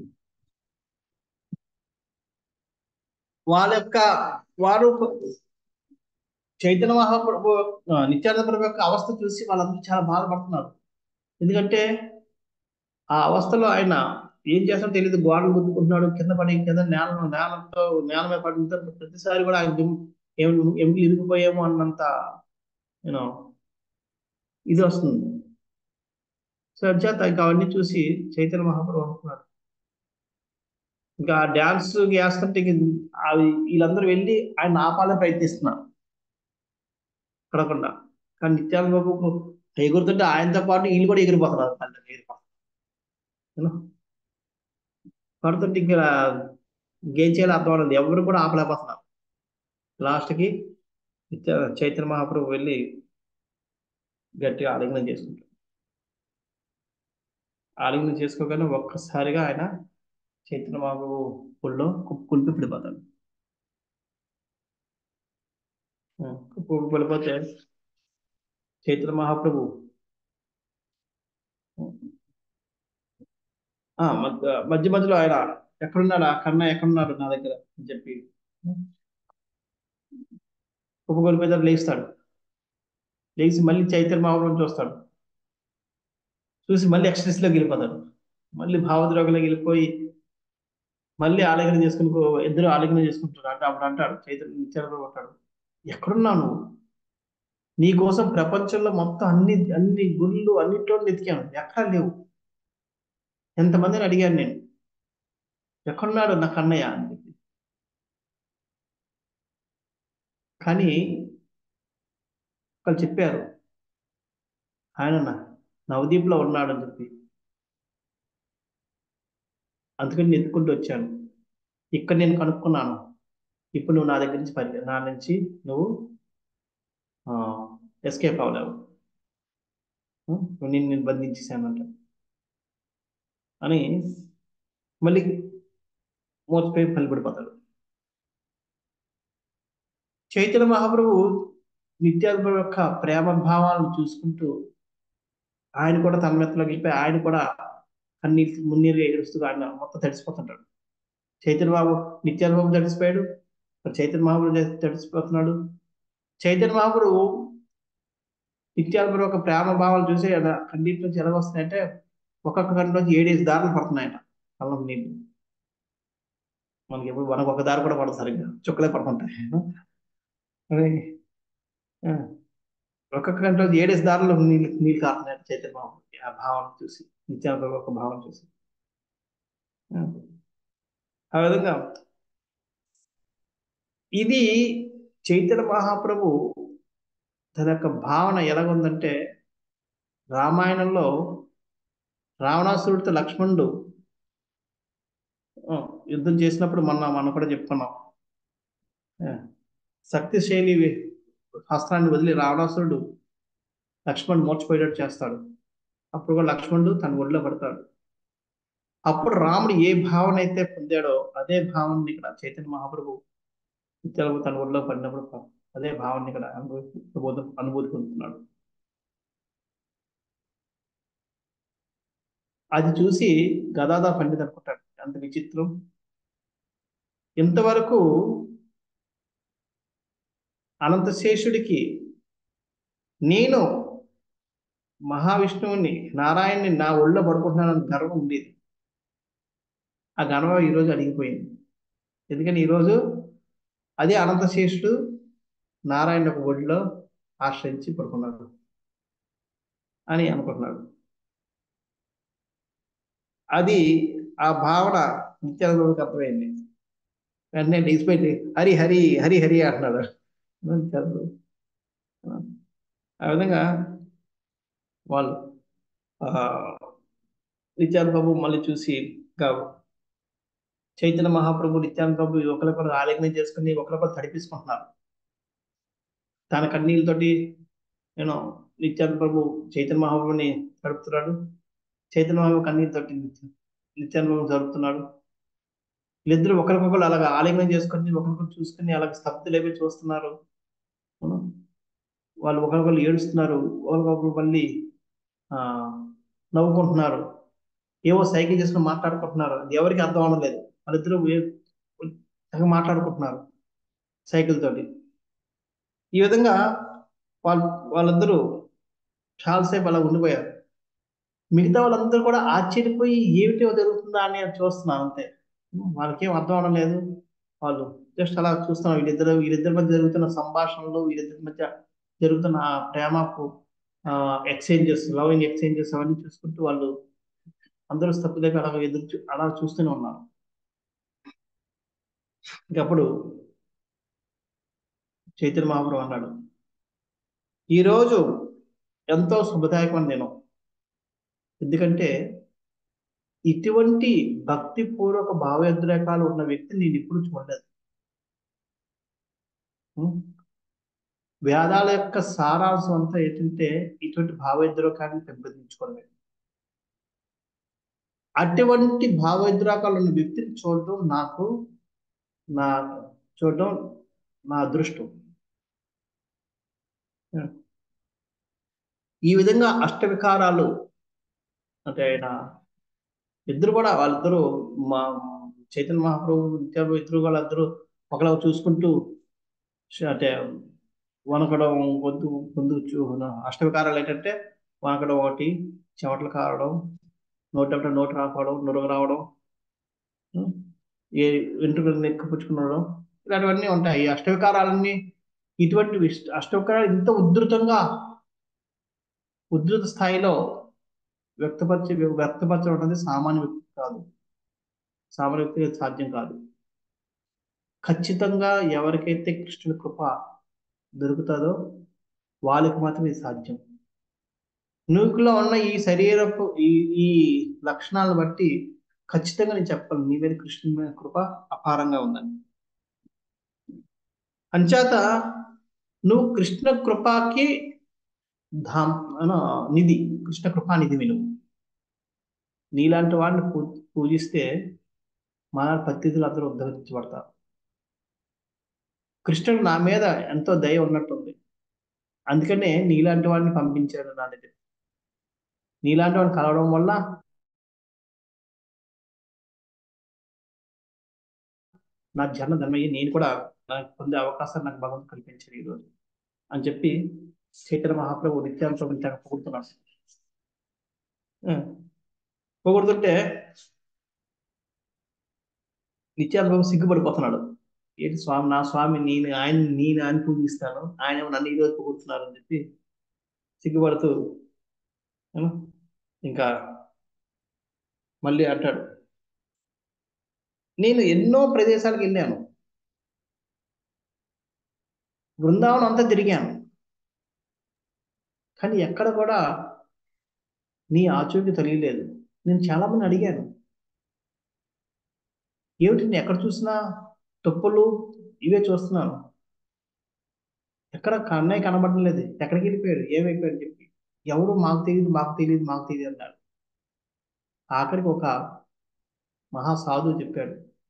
వాళ్ళ యొక్క వారు చైతన్య మహాప్రభు ఆ, నిత్యానంద ప్రభు యొక్క అవస్థ చూసి వాళ్ళందరూ చాలా బాధపడుతున్నారు ఎందుకంటే ఆ అవస్థలో ఆయన ఏం చేస్తాడో తెలియదు గోడలు గుద్దుకుంటున్నాడు కింద పడి కింద నేల నేలతో నేల మీద పడిన ప్రతిసారి కూడా ఆయన దుమ్- ఏం ఎముకలు ఇరిగిపోయేమో అన్నంత యూనో ఇది వస్తుంది సో అంచేత ఇంకా అవన్నీ చూసి చైతన్య మహాప్రభు అనుకున్నాడు ఇంకా డ్యాన్స్ వేస్తుంటే ఇంక అవి వీళ్ళందరూ వెళ్ళి ఆయన ఆపాలని ప్రయత్నిస్తున్నారు పడకుండా కానీ నిత్యానంద బాబుకు ఎగురుతుంటే ఆయనతో పాటు వీళ్ళు కూడా ఎగిరిపోతున్నారు పల్లె ఎగిరిపోతున్నారు You know? పడుతుంటే ఇంకా ఇంకేం చేయాలో అర్థం అవ్వలేదు ఎవరు కూడా ఆపలేకపోతున్నారు లాస్ట్కి నిత్య చైతన్య మహాప్రభు వెళ్ళి గట్టిగా ఆలింగనం చేసుకుంటాడు ఆలింగనం చేసుకోగానే ఒక్కసారిగా ఆయన చైతన్య మహాప్రభు పుల్లో కుప్పి పడిపోతాడు కుప్పి పడిపోతే చైతన్య మహాప్రభు ఆ మధ్య మధ్య మధ్యలో ఆయన ఎక్కడున్నాడు ఆ కన్నా ఎక్కడున్నాడు నా దగ్గర అని చెప్పి కుప్పగొలిపోతే లేస్తాడు లేచి మళ్ళీ చైతన్య మహాప్రభుని చూస్తాడు చూసి మళ్ళీ ఎక్స్ట్రెస్ లోకి వెళ్ళిపోతాడు మళ్ళీ భావద్రోగంలోకి వెళ్ళిపోయి మళ్ళీ ఆలింగనం చేసుకుని ఇద్దరు ఆలింగనం చేసుకుంటారు అంటే అప్పుడు అంటాడు చైతన్య నిత్యానంద అంటాడు ఎక్కడున్నావు నువ్వు నీ కోసం ప్రపంచంలో మొత్తం అన్ని అన్ని గుళ్ళు అన్నిట్లో వెతికాను ఎక్కడా లేవు ఎంతమందిని అడిగాను నేను ఎక్కడున్నాడు నా కన్నయ్య అని చెప్పి కానీ వాళ్ళు చెప్పారు ఆయన నా- నవదీప్లో ఉన్నాడు అని చెప్పి అందుకని నేను ఎత్తుకుంటూ వచ్చాను ఇక్కడ నేను కనుక్కున్నాను ఇప్పుడు నువ్వు నా దగ్గర నుంచి పరి నా నుంచి నువ్వు ఎస్కేప్ అవ్వలేవు ఉం? నువ్వు నేను నేను బంధించేసానంట అని మళ్ళీ మోసపోయి పలిపడిపోతాడు చైతన్య మహాప్రభు నిత్యాత్మ యొక్క ప్రేమ భావాలను చూసుకుంటూ ఆయన కూడా తన మెత్తలోకి వెళ్ళిపోయి ఆయన కూడా కన్నీళ్ళు మున్నీరుగా ఎగురుస్తూ ఆయన మొత్తం తడిసిపోతుంటాడు చైతన్య బాబు నిత్యానంద బాబు తడిసిపోయాడు మరి చైతన్య మహాప్రభు చేసి తడిసిపోతున్నాడు చైతన్య మహాప్రభు నిత్యానంద యొక్క ప్రేమ భావాలు చూసి ఆయన కన్నీటి నుంచి ఎలా వస్తున్నాయంటే ఒక్కొక్క కంటిలోంచి ఏడేసి దారులు పడుతున్నాయట కళ్ళం నీళ్ళు మనకి ఎప్పుడు మనకు ఒక దారి కూడా పడదు సరిగ్గా చుక్కలే పడుతుంటాయి అదే ఆ, ఒక్కొక్క గంటలో ఏడేసి దారులు నీళ్ళు నీళ్ళు కారుతున్నాయి చైతన్య బాబు ఆ భావన చూసి నిత్యానంద ఒక భావన చూసి ఆ. ఆ విధంగా ఇది చైతన్య మహాప్రభు తన యొక్క భావన ఎలాగుందంటే రామాయణంలో రావణాసురుడితో లక్ష్మణుడు ఆ, యుద్ధం చేసినప్పుడు మొన్న మనం కూడా చెప్పుకున్నాం ఆ, శక్తిశైలి హస్త్రాన్ని వదిలి రావణాసురుడు లక్ష్మణుడు మోర్చిపోయేటట్టు చేస్తాడు అప్పుడు కూడా లక్ష్మణుడు తన ఒడిలో పడతాడు అప్పుడు రాముడు ఏ భావన అయితే పొందాడో అదే భావన ఇక్కడ చైతన్య మహాప్రభు నిత్యాలకు తన ఒడిలో పడినప్పుడు అదే భావన ఇక్కడ అనుభూతి ప్రబోధం అనుభూతి పొందుతున్నాడు అది చూసి గదాధర పండిత్ అనుకుంటాడు అంత విచిత్రం ఇంతవరకు అనంతశేషుడికి నేను మహావిష్ణువుని నారాయణ్ణి నా ఒళ్ళో పడుకుంటున్నానని గర్వం ఉండేది ఆ గర్వం ఈరోజు అడిగిపోయింది ఎందుకని ఈరోజు అదే అనంతశేషుడు నారాయణ ఒక ఒడిలో ఆశ్రయించి పడుకున్నాడు అని అనుకుంటున్నాడు అది ఆ భావన నిత్యానందకి అర్థమైంది వెంటనే లేచిపోయి హరి హరి హరి హరి అంటున్నాడు నిత్యానంద ఆ విధంగా వాళ్ళు ఆ నిత్యానంద బాబు మళ్ళీ చూసి ఇంకా చైతన్య మహాప్రభు నిత్యానంద బాబు ఒకరికొకరు ఆలింగనం చేసుకుని ఒకరికొకరు తడిపించుకుంటున్నారు తన కన్నీళ్ళతోటి నేను నిత్యానంద ప్రభు చైతన్య మహాప్రభుని తడుపుతున్నాడు చైతన్య మహాప్రభు కన్నీళ్ళతోటి నిత్యానంద బాబు జరుపుతున్నాడు వీళ్ళిద్దరూ ఒకరికొకరు అలాగా ఆలింగనం చేసుకొని ఒకరికొకరు చూసుకుని అలాగ స్తబ్దులేపి చూస్తున్నారు అవును? వాళ్ళు ఒకరికొకరు ఏడుస్తున్నారు ఒకరికొకరు మళ్ళీ ఆ నవ్వుకుంటున్నారు ఏవో సైకిల్ చేసుకుని మాట్లాడుకుంటున్నారు అది ఎవరికి అర్థం అవడం వాళ్ళిద్దరూ ఏ- తెగ మాట్లాడుకుంటున్నారు సైకిల్ తోటి ఈ విధంగా వాళ్ళు వాళ్ళందరూ చాలాసేపు అలా ఉండిపోయారు మిగతా వాళ్ళందరూ కూడా ఆశ్చర్యపోయి ఏమిటో జరుగుతుందా అని చూస్తున్నారు అంతే వాళ్ళకేం అర్థం అవడం లేదు వాళ్ళు జస్ట్ అలా చూస్తున్నారు వీళ్ళిద్దరు వీళ్ళిద్దరి మధ్య జరుగుతున్న సంభాషణలు వీళ్ళిద్దరి మధ్య జరుగుతున్న ఆ ప్రేమకు ఎక్స్చేంజెస్ లవింగ్ ఎక్స్చేంజెస్ అవన్నీ చూసుకుంటూ వాళ్ళు అందరూ తప్పు దగ్గర అలా ఎదురు చూ- అలా చూస్తూనే ఉన్నారు ఇంకప్పుడు చైతన్య మహాప్రభు అన్నాడు ఈరోజు ఎంతో శుభదాయకమైన దినం ఎందుకంటే ఇటువంటి భక్తిపూర్వక భావోద్రేకాలు ఉన్న వ్యక్తిని నేను ఇప్పుడు చూడలేదు ఉం? వేదాల యొక్క సారాంశం అంతా ఏంటంటే ఇటువంటి భావోద్రేకాన్ని పెంపొందించుకోవడమే అటువంటి భావోద్రేకాలు ఉన్న వ్యక్తిని చూడడం నాకు నా చూడడం నా అదృష్టం ఈ విధంగా అష్టవికారాలు అంటే ఆయన ఇద్దరు కూడా వాళ్ళిద్దరూ మా చైతన్య మహాప్రభు నిత్యాప్రభు ఇద్దరు వాళ్ళిద్దరూ ఒకలా చూసుకుంటూ ష- అంటే వనకడం గొంతు గొంతు చూ- అష్టవికారాలు ఏంటంటే వనకడం ఒకటి చెమటలు కారడం నోటి నోటి రాకపోవడం నురగ రావడం ఉం? ఏ వెంట్రుకలు నెక్కుపుచ్చుకునడం ఇలాంటివన్నీ ఉంటాయి ఈ అష్టవికారాలన్నీ ఇటువంటి విష్- అష్టవికారాలు ఇంత ఉధృతంగా ఉధృత స్థాయిలో వ్యక్తపరిచే వ్యక్తపరచడం అనేది సామాన్య వ్యక్తి కాదు సామాన్య వ్యక్తికి సాధ్యం కాదు ఖచ్చితంగా ఎవరికైతే కృష్ణుడి కృప దొరుకుతుందో వాళ్ళకి మాత్రమే ఇది సాధ్యం నువ్వులో ఉన్న ఈ శరీరపు ఈ ఈ లక్షణాలను బట్టి ఖచ్చితంగా నేను చెప్పాలి నీ మీద కృష్ణుని మీద కృప అపారంగా ఉందని అంచేత నువ్వు కృష్ణ కృపకి ధామ్ అను, నిధి కృష్ణ కృపా నిధి నువ్వు నీలాంటి వాడిని పూ పూజిస్తే మన పత్తితులు అందరూ ఉద్ధరించబడతారు కృష్ణుడు నా మీద ఎంతో దయ ఉన్నట్టుంది అందుకనే నీలాంటి వాడిని పంపించాడు నా దగ్గర నీలాంటి వాడిని కలవడం వల్ల నా జన్మ ధర్మయ్యి నేను కూడా నాకు పొందే అవకాశాన్ని నాకు భగవంతుడు కల్పించాడు ఈరోజు అని చెప్పి చైతన్య మహాప్రభు నిత్యాన్ని ప్రభు తెగ పొగుడుతున్నాడు ఆ, పొగుడుతుంటే నిత్యాన్ని ప్రభు సిగ్గుపడిపోతున్నాడు ఏంటి స్వామి నా స్వామి నేను ఆయన నేను ఆయన పూజిస్తాను ఆయన ఏమో నన్ను ఈరోజు పొగుడుతున్నారు అని చెప్పి సిగ్గుపడుతూ ఏమో, ఇంకా మళ్ళీ అంటాడు నేను ఎన్నో ప్రదేశాలకు వెళ్ళాను బృందావనం అంతా తిరిగాను కానీ ఎక్కడ కూడా నీ ఆచూకీ తెలియలేదు నేను చాలా మంది అడిగాను ఏమిటి నేను ఎక్కడ చూసినా తప్పులు ఇవే చూస్తున్నాను ఎక్కడ కన్నయ్య కనబడడం లేదు ఎక్కడికి వెళ్ళిపోయాడు ఏమైపోయాడు చెప్పి ఎవరు మాకు తెలియదు మాకు తెలియదు మాకు తెలియదు అన్నాడు ఆఖరికి ఒక మహా సాధువు చెప్పాడు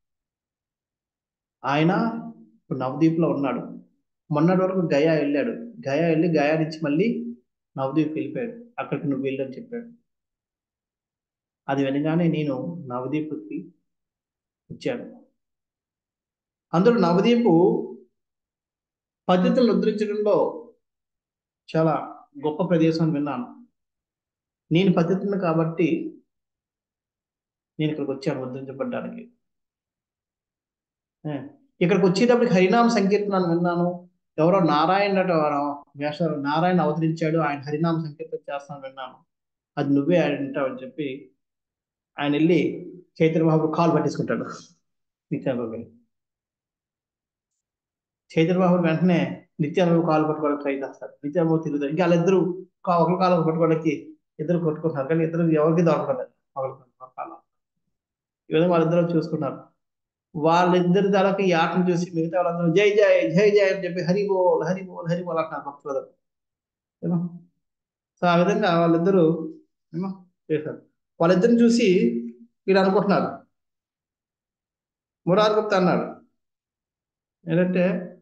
ఆయన ఇప్పుడు నవదీప్లో ఉన్నాడు మొన్నటి వరకు గయా వెళ్ళాడు గయా వెళ్ళి గయా నుంచి మళ్ళీ నవదీప్ వెళ్ళిపోయాడు అక్కడికి నువ్వు వెళ్ళని చెప్పాడు అది వినగానే నేను నవదీపుకి వచ్చాను అందులో నవదీపు పద్ధతులను ఉద్ధరించడంలో చాలా గొప్ప ప్రదేశం అని విన్నాను నేను పద్ధతులను కాబట్టి నేను ఇక్కడికి వచ్చాను ఉద్ధరించబడ్డానికి ఏ, ఇక్కడికి వచ్చేటప్పటికి హరినామ సంకీర్తనాన్ని విన్నాను ఎవరో నారాయణ అట వేష నారాయణ అవతరించాడు ఆయన హరినామ సంకీర్తన చేస్తాను విన్నాను అది నువ్వే ఆయన వింటావు అని చెప్పి ఆయన వెళ్ళి చైతన్య బాబు కాలు పట్టేసుకుంటాడు నిత్యాబాబు చైతన్య బాబు వెంటనే నిత్యాబాబు కాలు పట్టుకోవడానికి ట్రై చేస్తారు నిత్యాబాబు తిరుగుతారు ఇంకా వాళ్ళిద్దరు కా- ఒకరి కాలు పట్టుకోవడానికి ఇద్దరు కొట్టుకుంటున్నారు కానీ ఇద్దరు ఎవరికి దొరకలేదు ఒకరి కాలం ఈ విధంగా వాళ్ళిద్దరూ చూసుకున్నారు వాళ్ళిద్దరి తలకి ఈ ఆటను చూసి మిగతా వాళ్ళందరూ జై జై జై జై అని చెప్పి హరి బోల్ హరి బోల్ హరి బోల్ అంటున్నారు భక్తులు ఏమో సో ఆ విధంగా వాళ్ళిద్దరూ ఏమో చేశారు వాళ్ళిద్దరిని చూసి వీళ్ళు అనుకుంటున్నారు మురార్ గుప్తా అన్నాడు ఏంటంటే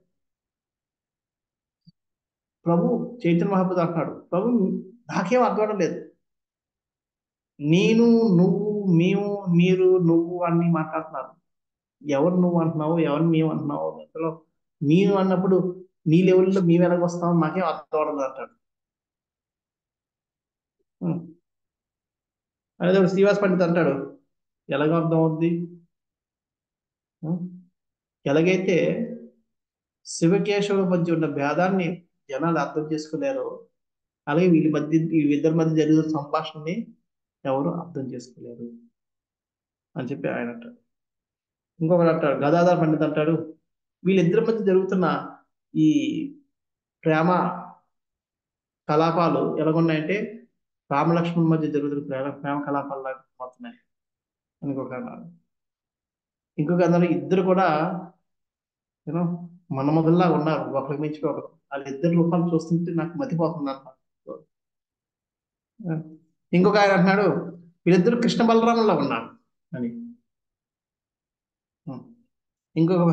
ప్రభు చైతన్య మహాప్రభు అంటున్నాడు ప్రభు నాకేం అర్థం అవడం లేదు నేను నువ్వు మేము మీరు నువ్వు అన్ని మాట్లాడుతున్నారు ఎవరు నువ్వు అంటున్నావు ఎవరు మేము అంటున్నావు అసలు మేము అన్నప్పుడు నీ లెవెల్లో మేము ఎలాగొస్తాం మాకేం అర్థం అవడం లేదు అంటాడు ఉం. అదే ఒకడు శ్రీవాస్ పండిత్ అంటాడు ఎలాగ అర్థం అవుద్ది ఉం? ఎలాగైతే శివకేశవుల మధ్య ఉన్న భేదాన్ని జనాలు అర్థం చేసుకోలేరు అలాగే వీళ్ళ మధ్య వీళ్ళిద్దరి మధ్య జరుగుతున్న సంభాషణని ఎవరు అర్థం చేసుకోలేరు అని చెప్పి ఆయన అంటాడు ఇంకొకటి అంటాడు గదాధర్ పండిత్ అంటాడు వీళ్ళిద్దరి మధ్య జరుగుతున్న ఈ ప్రేమ కలాపాలు ఎలాగున్నాయంటే రామలక్ష్మణ్ మధ్య జరుగుతున్న ప్రేమ ప్రేమ కలాపాలు లాగా పోతున్నాయి ఇంకొక అన్నారు ఇంకొక అందరూ ఇద్దరు కూడా యూనో మన్మధుల్లా ఉన్నారు ఒకరికి మించి ఒకరు వాళ్ళిద్దరు రూపాలు చూస్తుంటే నాకు మతిపోతుంది అన్నమాట ఇంకొక ఆయన అంటున్నాడు వీళ్ళిద్దరు కృష్ణ బలరాములా ఉన్నారు అని ఇంకొక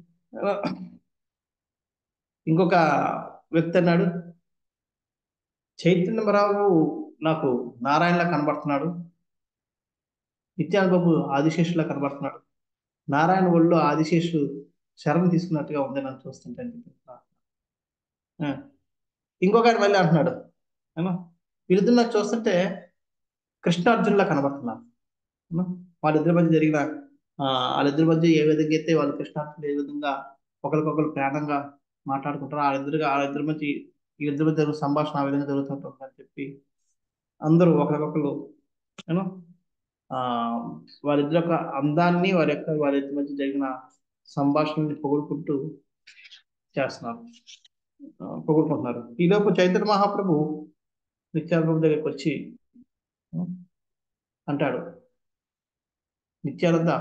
ఇంకొక వ్యక్తి అన్నాడు చైతన్యరావు నాకు నారాయణలా కనబడుతున్నాడు నిత్యానుబాబు ఆదిశేషులా కనబడుతున్నాడు నారాయణ ఒళ్ళో ఆదిశేషు శరణం తీసుకున్నట్టుగా ఉంది నన్ను చూస్తుంటే అని చెప్పి ఆ. ఇంకొక ఆయన మళ్ళీ అంటున్నాడు ఏమో వీళ్ళిద్దరు నాకు చూస్తుంటే కృష్ణార్జునులా కనబడుతున్నారు ఏమో? వాళ్ళిద్దరి మధ్య జరిగిన ఆ, వాళ్ళిద్దరి మధ్య ఏ విధంగా అయితే వాళ్ళు కృష్ణార్జునులు ఏ విధంగా ఒకరికొకరు ప్రాణంగా మాట్లాడుకుంటారో వాళ్ళిద్దరుగా వాళ్ళిద్దరి మధ్య వీళ్ళిద్దరి మధ్య జరిగిన సంభాషణ ఆ విధంగా జరుగుతుంటుంది అని చెప్పి అందరూ ఒకరికొకరు యూనో ఆ వారిద్దరి యొక్క అందాన్ని వారి యొక్క వారిద్దరి మధ్య జరిగిన సంభాషణని పొగుడుకుంటూ చేస్తున్నారు ఆ, పొగుడుకుంటున్నారు ఈలోపు చైతన్య మహాప్రభు నిత్యానంద దగ్గరికి వచ్చి ఆ, అంటాడు నిత్యానంద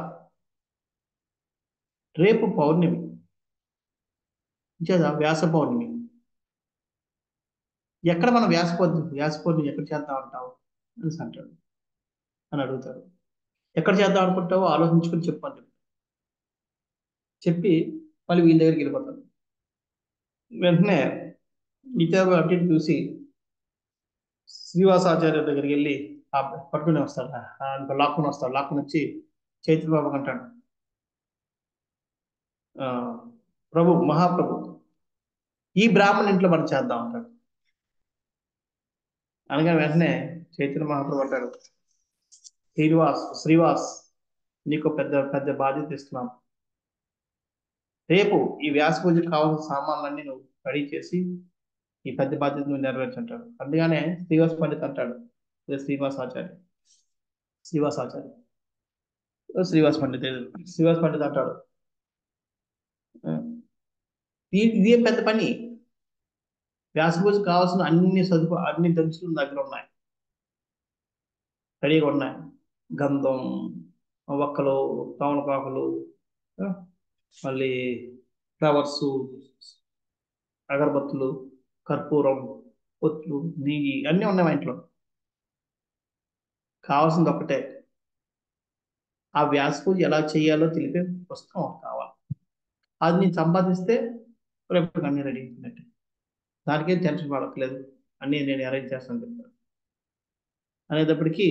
రేపు పౌర్ణమి చేదా వ్యాస పౌర్ణమి ఎక్కడ మనం వ్యాస పౌర్ణమి వ్యాస పౌర్ణమి ఎక్కడ చేద్దాం అంటావు అని అంటాడు అని అడుగుతాడు ఎక్కడ చేద్దాం అనుకుంటావో ఆలోచించుకుని చెప్పాలి చెప్పి మళ్ళీ వీళ్ళ దగ్గరికి వెళ్ళిపోతాడు వెంటనే నిత్యానంద అటు ఇటు చూసి శ్రీవాసాచార్య దగ్గరికి వెళ్ళి ఆ పట్టుకుని వస్తాడు ఆ లాక్కుని వస్తాడు లాక్కుని వచ్చి చైత్ర బాబు అంటాడు ఆ, ప్రభు మహాప్రభు ఈ బ్రాహ్మణ ఇంట్లో మనం చేద్దాం అంటాడు అనగానే వెంటనే చైతన్య మహాప్రభు అంటాడు శ్రీనివాస్ శ్రీవాస్ నీకు పెద్ద పెద్ద బాధ్యత ఇస్తున్నాను రేపు ఈ వ్యాస పూజకు కావాల్సిన సామాన్లన్నీ నువ్వు రెడీ చేసి ఈ పెద్ద బాధ్యత నువ్వు నెరవేర్చంటాడు అందుకనే శ్రీవాస్ పండిత్ అంటాడు ఇదే శ్రీనివాస్ ఆచార్య శ్రీవాస్ ఆచార్య శ్రీవాస్ పండిత్ శ్రీవాస్ పండిత్ అంటాడు ఆ, ఇది ఇదేం పెద్ద పని వ్యాస పూజకు కావాల్సిన అన్ని సదుపా అన్ని దంచులు నా దగ్గర ఉన్నాయి రెడీగా ఉన్నాయి గంధం వక్కలు తమలపాకులు ఆ, మళ్ళీ ఫ్లవర్స్ అగరబత్తులు కర్పూరం పొత్తులు నెయ్యి అన్నీ ఉన్నాయి మా ఇంట్లో కావాల్సింది ఒక్కటే ఆ వ్యాస పూజ ఎలా చేయాలో తెలిపే పుస్తకం ఒకటి కావాలి అది నేను సంపాదిస్తే రేపు అన్ని రెడీ అవుతున్నట్టు దానికేం టెన్షన్ పడట్లేదు అన్నీ నేను అరేంజ్ చేస్తాను చెప్తాను అనేటప్పటికీ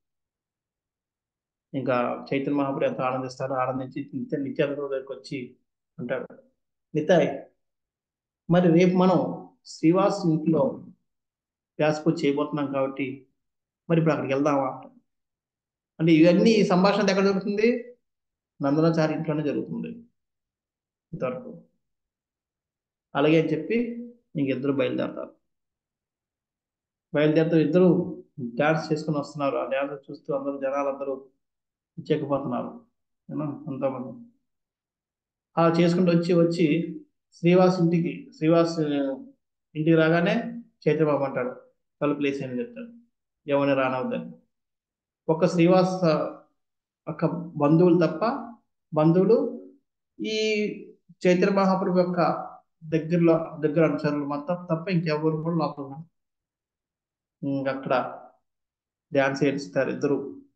ఇంకా చైతన్య మహాపురు ఎంత ఆనందిస్తారో ఆనందించి నిత్య నిత్యానంద దగ్గరికి వచ్చి అంటాడు నితాయ్ మరి రేపు మనం శ్రీవాస్ ఇంట్లో వ్యాసపూజ చేయబోతున్నాం కాబట్టి మరి ఇప్పుడు అక్కడికి వెళ్దామా అంటే ఇవన్నీ ఈ సంభాషణ ఎక్కడ జరుగుతుంది నందనాచారి ఇంట్లోనే జరుగుతుంది ఇంతవరకు అలాగే అని చెప్పి ఇంకిద్దరు బయలుదేరతారు బయలుదేరుతూ ఇద్దరు డాన్స్ చేసుకుని వస్తున్నారు ఆ డాన్స్ చూస్తూ అందరూ జనాలు అందరూ చెక్కిపోతున్నారు ఏమో అంతమంది ఆ చేసుకుంటూ వచ్చి వచ్చి శ్రీవాస్ ఇంటికి శ్రీవాస్ ఇంటికి రాగానే చైత్రబాబు అంటాడు తలుపు లేసి అని చెప్తాడు ఎవరిని రానవద్దని ఒక శ్రీవాస్ ఒక బంధువులు తప్ప బంధువులు ఈ చైత్ర మహాప్రభు యొక్క దగ్గరలో దగ్గర అనుచరులు మొత్తం తప్ప ఇంకెవరు కూడా లోపల ఉన్నారు. ఇంక అక్కడ డ్యాన్స్ ఏడుస్తారు ఇద్దరు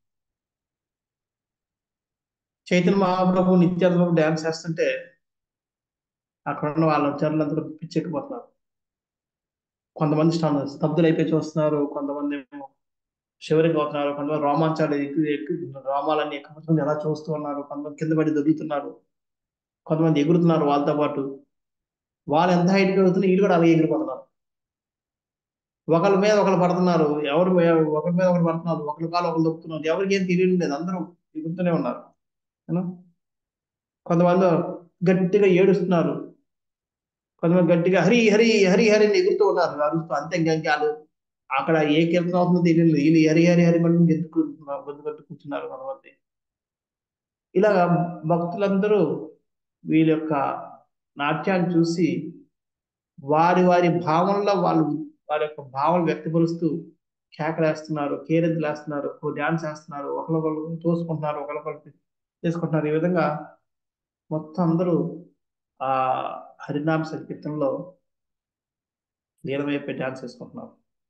చైతన్య మహాప్రభు నిత్యానంద డ్యాన్స్ చేస్తుంటే అక్కడ ఉన్న వాళ్ళ అనుచరులందరూ పిచ్చెక్కిపోతున్నారు కొంతమంది స్ట- స్తబ్దులు అయిపోయి చూస్తున్నారు కొంతమంది ఏమో శివరింగ్ అవుతున్నారు కొంతమంది రోమాంచాలు ఎక్కువ ఎక్కువ రోమాలన్నీ ఎక్కువ ఎలా చూస్తూ ఉన్నారు కొంతమంది కింద పడి దొరుకుతున్నారు కొంతమంది ఎగురుతున్నారు వాళ్ళతో పాటు వాళ్ళు ఎంత హైట్ ఎగురుతున్నారు వీళ్ళు కూడా అలాగే ఎగిరిపోతున్నారు ఒకరి మీద ఒకరు పడుతున్నారు ఎవరు ఒకరి మీద ఒకరు పడుతున్నారు ఒకరి కాలు ఒకరు దొక్కుతున్నారు ఎవరికి ఏం తెలియడం లేదు అందరూ ఎగురుతూనే ఉన్నారు ఏనా? కొంతమంది గట్టిగా ఏడుస్తున్నారు కొంతమంది గట్టిగా హరి హరి హరి హరి అని ఎగురుతూ ఉన్నారు అరుస్తూ అంతే ఇంకా వాళ్ళు అక్కడ ఏ కీర్తన అవుతుందో తెలియదు వీళ్ళు హరి హరి హరి మనం ఎందుకు బొద్దు కట్టు కూర్చున్నారు కొంతమంది ఇలా భక్తులందరూ వీళ్ళ యొక్క నాట్యాన్ని చూసి వారి వారి భావనలో వాళ్ళు వారి యొక్క భావాలు వ్యక్తపరుస్తూ కేకలేస్తున్నారు కేరింతలు వేస్తున్నారు డ్యాన్స్ వేస్తున్నారు ఒకరికొకరు తోసుకుంటున్నారు ఒకరికొకరు చేసుకుంటున్నారు ఈ విధంగా మొత్తం అందరూ ఆ హరినామ సంకీర్తనలో లీనమైపోయి డ్యాన్స్ వేసుకుంటున్నారు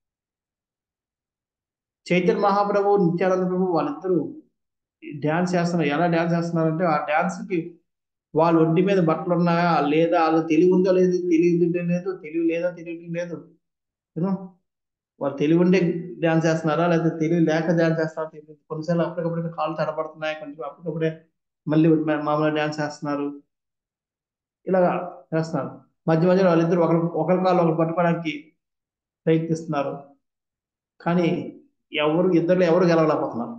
చైతన్య మహాప్రభు నిత్యానంద ప్రభు వాళ్ళిద్దరూ డ్యాన్స్ చేస్తున్నారు ఎలా డ్యాన్స్ చేస్తున్నారంటే ఆ డ్యాన్స్ కి వాళ్ళ ఒంటి మీద బట్టలు ఉన్నాయా లేదా వాళ్ళు తెలివి ఉందో లేదు తెలివి లేదు తెలివి లేదా తెలివి లేదు యూనో వాళ్ళు తెలివి ఉండే డ్యాన్స్ చేస్తున్నారా లేదా తెలివి లేక డ్యాన్స్ చేస్తున్నారా తెలియదు కొన్నిసార్లు అప్పటికప్పుడే కాళ్ళు తడబడుతున్నాయి కొంచెం అప్పటికప్పుడే మళ్ళీ మామూలుగా డ్యాన్స్ చేస్తున్నారు ఇలాగా చేస్తున్నారు మధ్య మధ్యలో వాళ్ళిద్దరు ఒకరి ఒకరి కాళ్ళు ఒకరు పట్టుకోవడానికి ప్రయత్నిస్తున్నారు కానీ ఎవరు ఇద్దరు ఎవరు గెలవలేకపోతున్నారు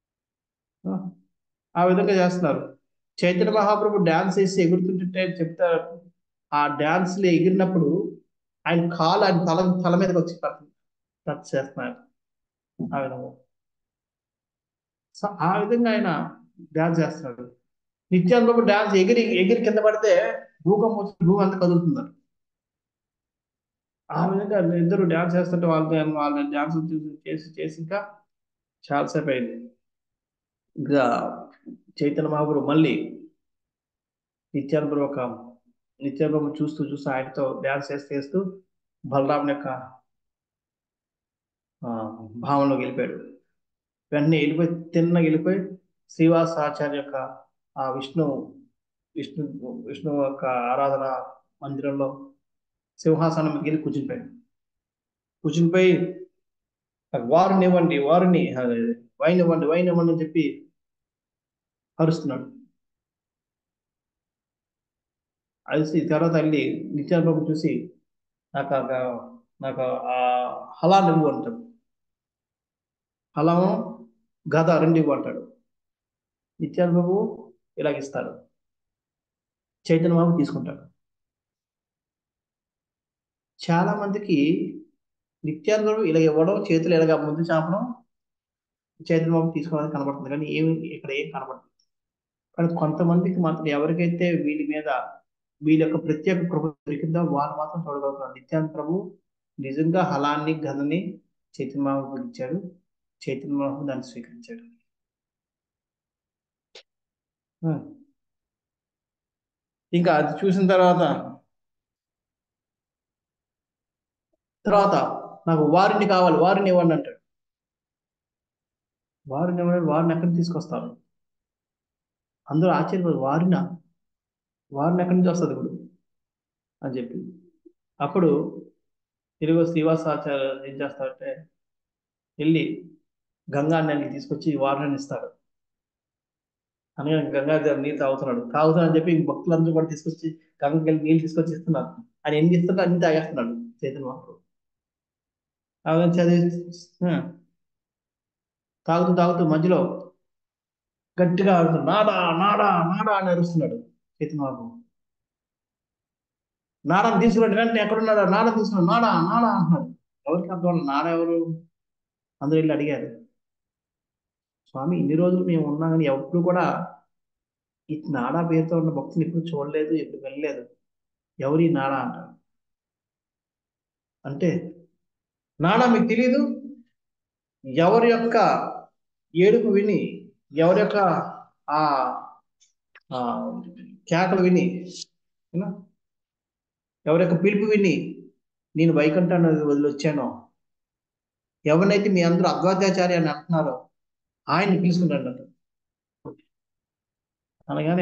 ఆ విధంగా చేస్తున్నారు చైతన్య మహాప్రభు డ్యాన్స్ వేసి ఎగురుతుంటే చెప్తారు ఆ డ్యాన్స్ లో ఎగిరినప్పుడు ఆయన కాలు ఆయన తల తల మీదకి వచ్చి టచ్ చేస్తున్నారు ఆ విధంగా సో ఆ విధంగా ఆయన డ్యాన్స్ చేస్తున్నాడు నిత్యానంద డ్యాన్స్ ఎగిరి ఎగిరి కింద పడితే భూకంపం వచ్చి భూమి అంతా కదులుతున్నారు ఆ విధంగా ఇద్దరు డ్యాన్స్ చేస్తుంటే వాళ్ళ వాళ్ళ డ్యాన్స్ చేసి చేసి ఇంకా చాలాసేపు అయింది ఇంకా చైతన్య మహాపురు మళ్ళీ నిత్యానంద ఒక నిత్యానంద చూస్తూ చూస్తూ ఆయనతో డ్యాన్స్ చేస్తూ చేస్తూ బలరాముని యొక్క భావంలోకి వెళ్ళిపోయాడు వెంటనే వెళ్ళిపోయి తిన్నగా వెళ్ళిపోయి శ్రీవాస ఆచార్య యొక్క ఆ విష్ణు విష్ణు విష్ణు యొక్క ఆరాధన మందిరంలో సింహాసనం మీద వెళ్ళి కూర్చునిపోయాడు కూర్చునిపోయి వారిని ఇవ్వండి వారిని వైన్ ఇవ్వండి వైన్ ఇవ్వండి అని చెప్పి అరుస్తున్నాడు అరిసి తర్వాత వెళ్ళి నిత్యానుభవం చూసి నాకు నాకు ఆ హలాన్ని ఇవ్వు అంటాడు హలము గద రెండు ఇవ్వు అంటాడు నిత్యానుభవు ఇలాగిస్తాడు చైతన్య బాబు తీసుకుంటాడు చాలా మందికి నిత్యానుభవం ఇలా ఇవ్వడం చేతులు ఎలాగ ముందు చాపడం చైతన్య బాబు తీసుకోవడానికి కనబడుతుంది కానీ ఏమి ఇక్కడ ఏం కనబడుతుంది కానీ కొంతమందికి మాత్రం ఎవరికైతే వీళ్ళ మీద వీళ్ళ యొక్క ప్రత్యేక కృప దొరికిందో వాళ్ళు మాత్రం చూడగలుగుతారు నిత్యానంద ప్రభు నిజంగా హలాన్ని గదని చైతన్య బాబు ఇచ్చాడు చైతన్య బాబు దాన్ని స్వీకరించాడు ఇంకా అది చూసిన తర్వాత తర్వాత నాకు వారిని కావాలి వారిని ఇవ్వండి అంటాడు వారిని ఇవ్వండి వారిని ఎక్కడి తీసుకొస్తారు అందరూ ఆశ్చర్యపోదు వారిన వారిని ఎక్కడి నుంచి వస్తుంది ఇప్పుడు అని చెప్పి అప్పుడు తిరుగు శ్రీవాస ఆచార్య ఏం చేస్తాడంటే వెళ్ళి గంగా నదిని తీసుకొచ్చి వారిని ఇస్తాడు అనగా గంగాధర్ నీళ్ళు తాగుతున్నాడు తాగుతున్నాడు అని చెప్పి భక్తులందరూ కూడా తీసుకొచ్చి గంగకి వెళ్ళి నీళ్ళు తీసుకొచ్చి ఇస్తున్నారు ఆయన ఎన్ని ఇస్తున్నా అన్ని తాగేస్తున్నాడు చైతన్య మహాప్రభు చదివి తాగుతూ తాగుతూ మధ్యలో గట్టిగా నాడా నాడా నాడా అని అరుస్తున్నాడు చైతన్య మహాప్రభు నాడని తీసుకురండి వెంటనే ఎక్కడున్నాడు నాడ తీసుకున్నాడు నాడా నాడా అంటున్నాడు ఎవరికి అర్థం నాడ ఎవరు అందరూ వెళ్ళి అడిగారు స్వామి ఇన్ని రోజులు మేము ఉన్నాం కానీ ఎప్పుడు కూడా ఈ నాడా పేరుతో ఉన్న భక్తుని ఎప్పుడు చూడలేదు ఎప్పుడు వెళ్ళలేదు ఎవరి నాడా అంటారు అంటే నాడా మీకు తెలియదు ఎవరి యొక్క ఏడుపు విని ఎవరి యొక్క ఆ కేకలు విని ఎవరి యొక్క పిలుపు విని నేను వైకుంఠాన్ని వదిలి వచ్చానో ఎవరినైతే మీ అందరూ అద్వైతాచార్య అని అంటున్నారో ఆయన్ని పిలుచుకుంటాడు అంట అనగానే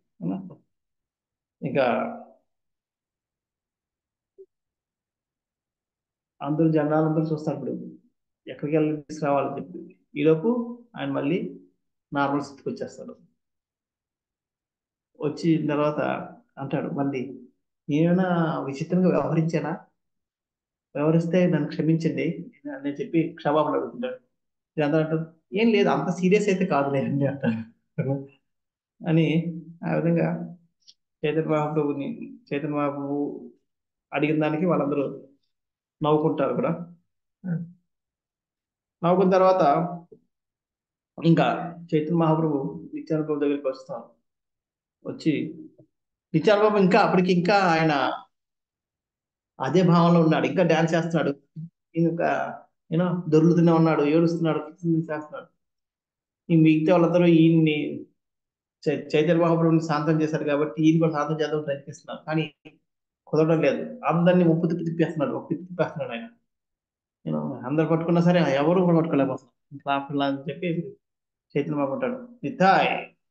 ఇక అందరూ జనాలందరూ చూస్తారు ఇప్పుడు ఎక్కడికి వెళ్ళి తీసుకురావాలని చెప్పి ఈలోపు ఆయన మళ్ళీ నార్మల్ స్థితికి వచ్చేస్తాడు వచ్చిన తర్వాత అంటాడు మళ్ళీ నేనేమైనా విచిత్రంగా వ్యవహరించానా వ్యవహరిస్తే నన్ను క్షమించండి అని చెప్పి క్షమాపణ అడుగుతుంటాడు ఇదంతా అంటారు ఏం లేదు అంత సీరియస్ అయితే కాదు లేదండి అంటారు అని ఆ విధంగా చైతన్య మహాప్రభుని చైతన్య మహాప్రభు అడిగిన దానికి వాళ్ళందరూ నవ్వుకుంటారు కూడా నవ్వుకున్న తర్వాత ఇంకా చైతన్య మహాప్రభు నిత్యానంద ప్రభు దగ్గరికి వస్తాం వచ్చి నిత్యానంద ప్రభు ఇంకా అప్పటికి ఇంకా ఆయన అదే భావంలో ఉన్నాడు ఇంకా డాన్స్ చేస్తున్నాడు ఇంకా యూనో దొర్లుతూనే ఉన్నాడు ఏడుస్తున్నాడు కిచ్చి చేస్తున్నాడు ఈ మిగతా వాళ్ళందరూ ఈయన్ని చై- చైతన్య మహాప్రభుని శాంతం చేశారు కాబట్టి ఈయన కూడా శాంతం చేద్దాం ప్రయత్నిస్తున్నారు కానీ కుదరడం లేదు అందరినీ ఉప్పు తిప్పి తిప్పేస్తున్నాడు ఉప్పు తిప్పి తిప్పేస్తున్నాడు ఆయన నేను అందరు పట్టుకున్నా సరే ఎవరు కూడా పట్టుకోలేకపోతున్నాం ఇట్లా అట్లా అని చెప్పి చైతన్య బాబు అంటాడు నితాయ్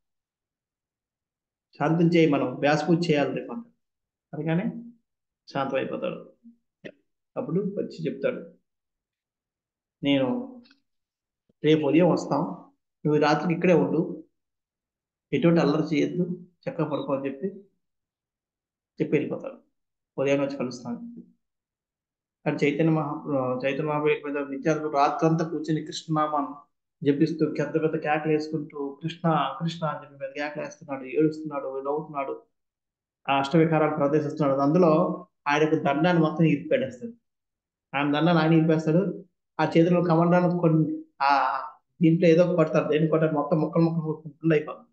శాంతం చేయి మనం వ్యాస పూజ చేయాలి రేపు అంటాడు అందుకని శాంతం అయిపోతాడు అప్పుడు వచ్చి చెప్తాడు నేను రేపు ఉదయం వస్తాం నువ్వు ఈ రాత్రికి ఇక్కడే ఉండు ఎటువంటి అల్లరి చేయొద్దు చక్కగా పడుకో అని చెప్పి చెప్పి వెళ్ళిపోతాడు ఉదయం వచ్చి కలుస్తాను కానీ చైతన్య మహా చైతన్య మహాప్రభు మీద నిత్యానంద రాత్రంతా కూర్చొని కృష్ణనామాన్ని జపిస్తూ పెద్ద పెద్ద కేకలు వేసుకుంటూ కృష్ణ కృష్ణ అని చెప్పి పెద్ద కేకలు వేస్తున్నాడు ఏడుస్తున్నాడు నవ్వుతున్నాడు ఆ అష్టవికారాలు ప్రదర్శిస్తున్నాడు అందులో ఆయనకు దండాన్ని మొత్తం ఇరిపెడేస్తాడు ఆయన దండాన్ని ఆయన ఇరిపేస్తాడు ఆ చేతిలో కమండాన్ని కొన్ని ఆ దీంట్లో ఏదో ఒకటి కొడతారు దేని కొట్టారు మొత్తం ముక్కలు ముక్కలు ముక్కలు అయిపోతుంది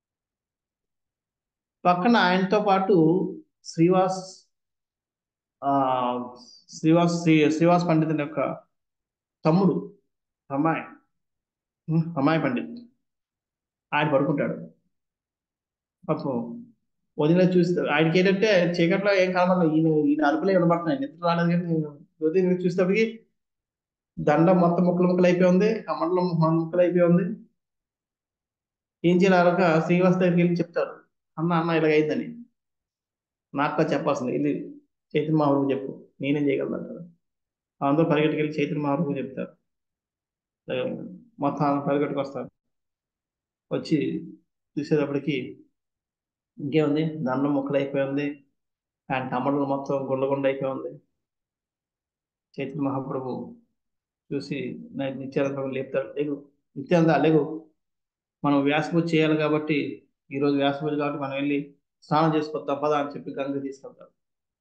పక్కన ఆయనతో పాటు శ్రీవాస్ ఆ శ్రీవాస్ శ్రీ శ్రీవాస్ పండితుని యొక్క తమ్ముడు అమ్మాయి ఉం, అమ్మాయి పండిత్ ఆయన పడుకుంటాడు పాపం వదిలే చూస్తే ఆయనకి ఏంటంటే చీకట్లో ఏం కనబడదు ఈయన ఈయన అరుపులే వినబడుతున్నాయి నిద్ర రాలేదు కానీ వదిలి చూసేటప్పటికి దండం మొత్తం ముక్కలు ముక్కలు అయిపోయి ఉంది కమండలం ముక్కలు అయిపోయి ఉంది ఏం చేయాలక శ్రీవాస్ దగ్గరికి వెళ్ళి చెప్తాడు అన్న అన్న ఇలాగ అయిందని నాకు చెప్పాల్సింది ఇది చైతన్య మహాప్రభు చెప్పు నేనేం చేయగలను అంటారు అందరూ పరిగెట్టుకెళ్ళి చైతన్య మహాప్రభు చెప్తారు ఇలాగ మొత్తం పరిగెట్టుకు వస్తారు వచ్చి చూసేటప్పటికి ఇంకేముంది దండం ముక్కలు అయిపోయి ఉంది ఆయన కమ్మడలు మొత్తం గుండ గుండ అయిపోయి ఉంది చైతన్య మహాప్రభు చూసి నాకు నిత్యానంద ప్రభు లేపుతాడు లేగు నిత్యానంద లేగు మనం వ్యాస పూజ చేయాలి కాబట్టి ఈరోజు వ్యాస పూజ కాబట్టి మనం వెళ్ళి స్నానం చేసుకొద్దాం పదా అని చెప్పి గంగ తీసుకెళ్తాడు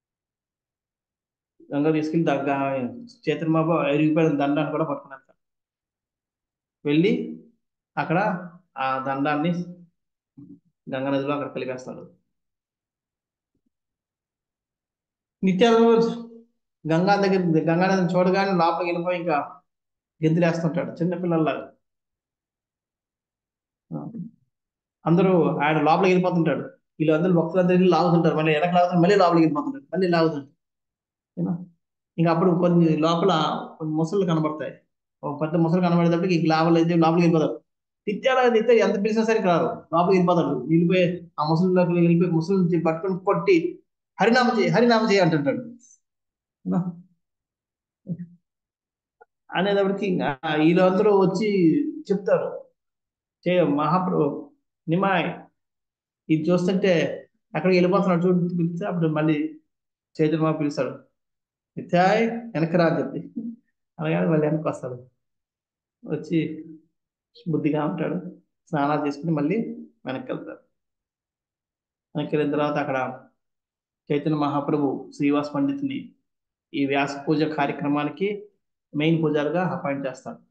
గంగ తీసుకెళ్ళి దగ్గ చైతన్య బాబు ఎరిగిపోయిన దండాన్ని కూడా పట్టుకున్నాడు వెళ్ళి అక్కడ ఆ దండాన్ని గంగా నదిలో అక్కడ కలిపేస్తాడు నిత్యానంద గంగా దగ్గర గంగా నదిని చూడగానే లోపలికి వెళ్ళిపోయి ఇంకా గెంతులేస్తుంటాడు చిన్నపిల్లల్లాగా అందరూ ఆయన లోపలికి వెళ్ళిపోతుంటాడు వీళ్ళందరూ భక్తులందరికీ లాగుతుంటారు మళ్ళీ వెనక లాగుతారు మళ్ళీ లోపలికి వెళ్ళిపోతుంటారు మళ్ళీ లాగుతుంటారు ఏనా? ఇంకా అప్పుడు కొన్ని లోపల కొన్ని ముసళ్ళు కనబడతాయి ఒక పెద్ద ముసలు కనబడేటప్పటికి ఇంక లోపల అయితే లోపలికి వెళ్ళిపోతారు నిత్యాల నిత్య ఎంత పిలిచినా సరే రారు లోపలికి వెళ్ళిపోతాడు వెళ్ళిపోయి ఆ ముసలిలోకి వెళ్ళిపోయి ముసలి పట్టుకొని కొట్టి హరినామ చేయి హరినామ చేయి అంటుంటాడు ఏనా? అనేటప్పటికి ఇంకా వీళ్ళందరూ వచ్చి చెప్తారు చేయ మహాప్రభు నిమాయ్ ఇది చూస్తుంటే అక్కడికి వెళ్ళిపోతున్నాడు చూడు పిలిస్తే అప్పుడు మళ్ళీ చైతన్య మహా పిలుస్తాడు నిత్యాయ్ వెనకరా అని చెప్పి అలాగే మళ్ళీ వెనక్కి వస్తాడు వచ్చి బుద్ధిగా ఉంటాడు స్నానాలు చేసుకుని మళ్ళీ వెనక్కి వెళ్తాడు వెనక్కి వెళ్ళిన తర్వాత అక్కడ చైతన్య మహాప్రభు శ్రీవాస్ పండితుని ఈ వ్యాస పూజ కార్యక్రమానికి మెయిన్ పూజారిగా అపాయింట్ చేస్తాడు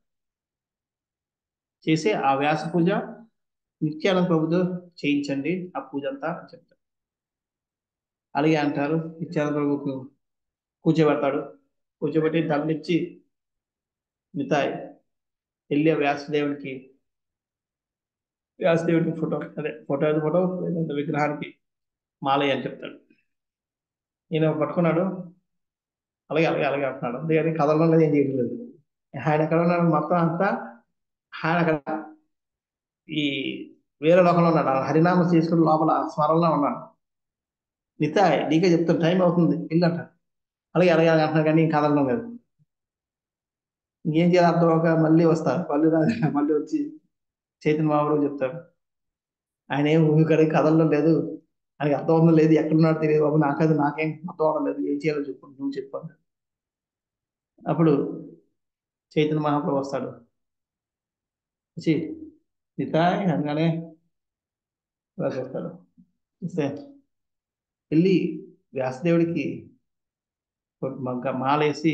చేసి ఆ వ్యాస పూజ నిత్యానంద ప్రభుతో చేయించండి ఆ పూజ అంతా అని చెప్తారు అలాగే అంటారు నిత్యానంద ప్రభుకు కూర్చోబెడతాడు కూర్చోబెట్టి దండిచ్చి మితాయి వెళ్ళి ఆ వ్యాసదేవుడికి వ్యాసదేవుడికి ఫోటో అదే ఫోటో అది ఫోటో లేదంటే విగ్రహానికి మాలయ్య అని చెప్తాడు ఈయన పట్టుకున్నాడు అలాగే అలాగే అలాగే అంటున్నాడు అంతేగాని కదలడం లేదు ఏం చేయడం లేదు ఆయన ఎక్కడ ఉన్నాడు మొత్తం అంతా ఆయన అక్కడ ఈ వేరే లోకంలో ఉన్నాడు ఆ హరినామ చేసుకుని లోపల స్మరణలో ఉన్నాడు నితాయ్ నీకే చెప్తాను టైం అవుతుంది వెళ్ళంట అలాగే అలాగే అలాగే అంటున్నాడు కానీ కదలడం లేదు ఇంకేం చేయాలి అర్థం ఒక మళ్ళీ వస్తారు మళ్ళీ రా- మళ్ళీ వచ్చి చైతన్య మహాప్రభు చెప్తాడు ఆయన ఏం ఊహికడే కదలడం లేదు ఆయనకి అర్థం అవడం లేదు ఎక్కడున్నాడు తెలియదు బాబు నాకది నాకేం అర్థం అవడం లేదు ఏం చేయాలో చెప్పు నువ్వు చెప్పాను అప్పుడు చైతన్య మహాప్రభు వస్తాడు వచ్చి నితాయ్ అనగానే ఇలా చూస్తాడు చూస్తే వెళ్ళి వ్యాసదేవుడికి ఒక మగ్గ మాలేసి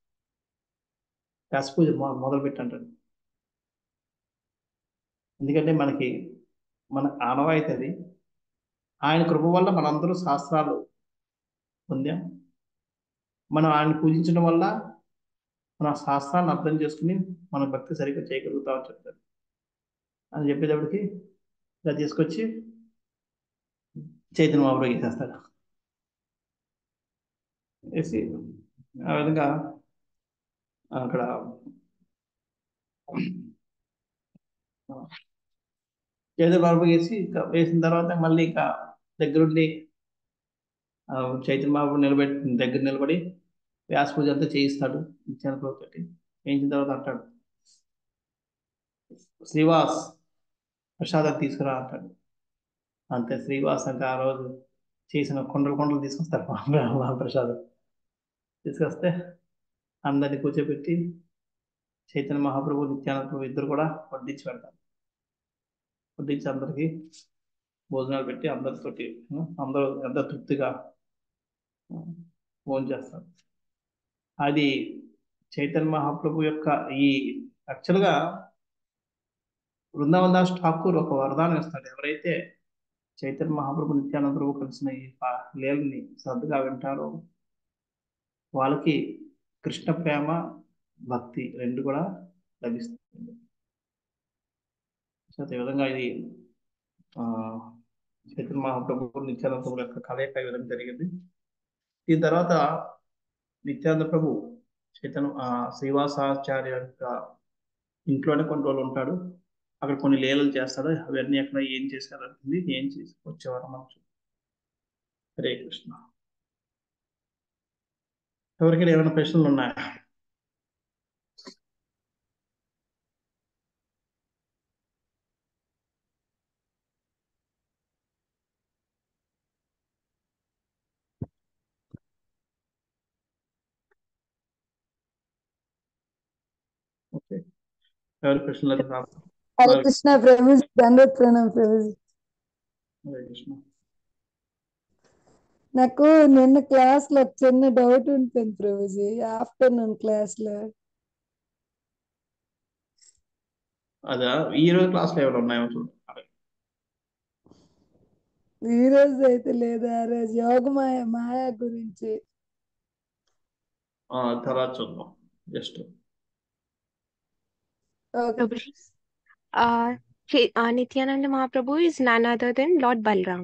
వ్యాస పూజ మొ- మొదలు పెట్టంటాడు ఎందుకంటే మనకి మన ఆనవాయితీ అది ఆయన కృప వల్ల మనందరూ శాస్త్రాలు పొందాం మనం ఆయన పూజించడం వల్ల మన శాస్త్రాన్ని అర్థం చేసుకుని మన భక్తి సరిగ్గా చేయగలుగుతామని చెప్తారు అని చెప్పేటప్పటికి ఇలా తీసుకొచ్చి చైతన్య మహాప్రభు చేసేస్తాడు వేసి ఆ విధంగా అక్కడ చైతన్య మహాప్రభు వేసి ఇక వేసిన తర్వాత మళ్ళీ ఇక దగ్గరుండి ఆ, చైతన్య మహాప్రభు నిలబెట్టి దగ్గర నిలబడి వ్యాస పూజ అంతా చేయిస్తాడు నిత్యానంద ప్రభు తోటి చేయించిన తర్వాత అంటాడు శ్రీవాస్ ప్రసాదం తీసుకురా అంటాడు అంతే శ్రీవాస్ అంటే ఆ రోజు చేసిన కొండలు కొండలు తీసుకొస్తారు మహాప్రసాదం తీసుకొస్తే అందరిని కూర్చోబెట్టి చైతన్య మహాప్రభు నిత్యానంద ప్రభు ఇద్దరు కూడా వడ్డించి పెడతారు వడ్డించి అందరికి భోజనాలు పెట్టి అందరితోటి ఆ, అందరూ ఎంత తృప్తిగా భోజనం చేస్తారు అది చైతన్య మహాప్రభు యొక్క ఈ యాక్చువల్గా బృందావన్ దాస్ ఠాకూర్ ఒక వరదానం ఇస్తాడు ఎవరైతే చైతన్య మహాప్రభు నిత్యానంద ప్రభు కలిసిన ఈ పా- లీలని శ్రద్ధగా వింటారో వాళ్ళకి కృష్ణ ప్రేమ భక్తి రెండు కూడా లభిస్తుంది సో ఈ విధంగా ఇది ఆ, చైతన్య మహాప్రభు నిత్యానంద ప్రభు యొక్క కలయిక ఈ విధంగా జరిగింది దీని తర్వాత నిత్యానంద ప్రభు చైతన్య ఆ, శ్రీవాసాచార్య యొక్క ఇంట్లోనే కొన్ని రోజులు ఉంటాడు అక్కడ కొన్ని లీలలు చేస్తాడు అవన్నీ అక్కడ ఏం చేశారంటుంది ఏం చేసి వచ్చేవారు మనం చూద్దాం. హరే కృష్ణ ఎవరికైనా ఏమైనా ప్రశ్నలు ఉన్నాయా ఓకే ఎవరి ప్రశ్నలు అయితే రావు. హరే కృష్ణ ప్రభుజీ దండోత్ ప్రణాం ప్రభుజీ హరే కృష్ణ నాకు నిన్న క్లాస్ లో ఒక చిన్న డౌట్ ఉంటుంది ప్రభుజీ ఆఫ్టర్నూన్ క్లాస్ లో అదా ఈ రోజు క్లాస్లో ఏమైనా ఉన్నాయో చూడండి ఈ రోజు అయితే లేదు ఆ రోజు యోగ మాయ మాయ గురించి ఆ, తర్వాత చూద్దాం just okay Prabhuji. Uh, Ch- uh, Nityananda Mahaprabhu is none other than Lord Balram.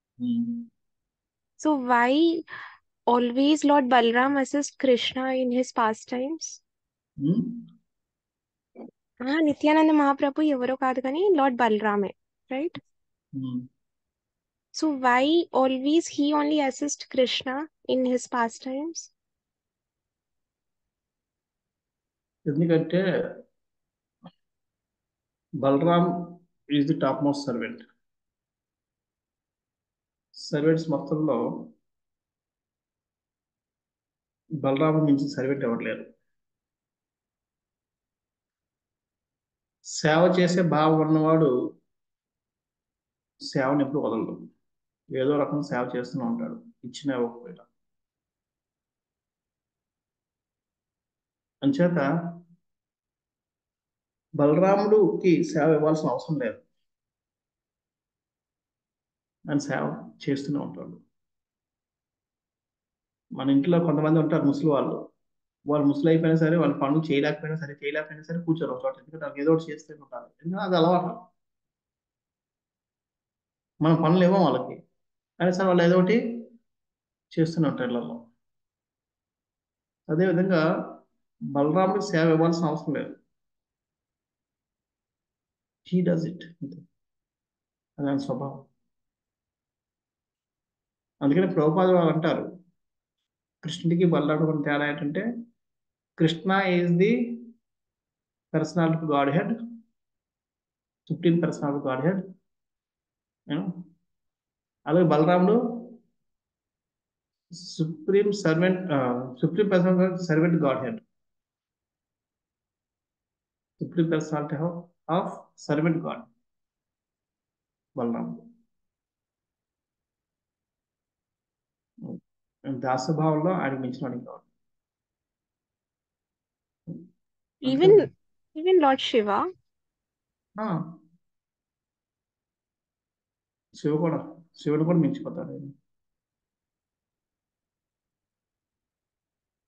So why always Lord Balram assists Krishna in his pastimes? Ah, Nityananda Mahaprabhu ఎవరో కాదు కానీ Lord Balrame, right? So why always he only assists Krishna in his pastimes? ఎందుకంటే Balaram is the top most servant servants మొత్తంలో బలరాము మించి servant ఎవరు లేరు సేవ చేసే భావం ఉన్నవాడు సేవను ఎప్పుడు వదలడు ఏదో రకం సేవ చేస్తూనే ఉంటాడు ఇచ్చిన ఇవ్వకపోయినా అంచేత బలరాముడికి సేవ ఇవ్వాల్సిన అవసరం లేదు ఆయన సేవ చేస్తూనే ఉంటాడు మన ఇంట్లో కొంతమంది ఉంటారు ముసలి వాళ్ళు వాళ్ళు ముసలి అయిపోయినా సరే వాళ్ళు పనులు చేయలేకపోయినా సరే చేయలేకపోయినా సరే కూర్చోరు ఒక చోట ఎందుకంటే వాళ్ళకి ఏదో ఒకటి చేస్తూ ఉంటారు ఎందుకంటే అది అలవాటు మన పనులు ఏమో వాళ్ళకి కానీ సరే వాళ్ళు ఏదో ఒకటి చేస్తూనే ఉంటారు ఇళ్ళలో అదేవిధంగా బలరాముడికి సేవ ఇవ్వాల్సిన అవసరం లేదు హీ డస్ ఇట్ అది ఆయన స్వభావం అందుకని ప్రభుపాద వాళ్ళు అంటారు కృష్ణుడికి బలరాముడికి ఉన్న తేడా ఏంటంటే Krishna is the personality godhead supreme personality godhead అలాగే బలరాముడు supreme servant supreme personality servant godhead supreme personality of servant god బలరాముడు దాసభావంలో ఆయన మించిన వాడికి కావాలి Even even Lord Shiva. ఆ. శివ కూడా శివుడు కూడా మించిపోతాడు ఆయన.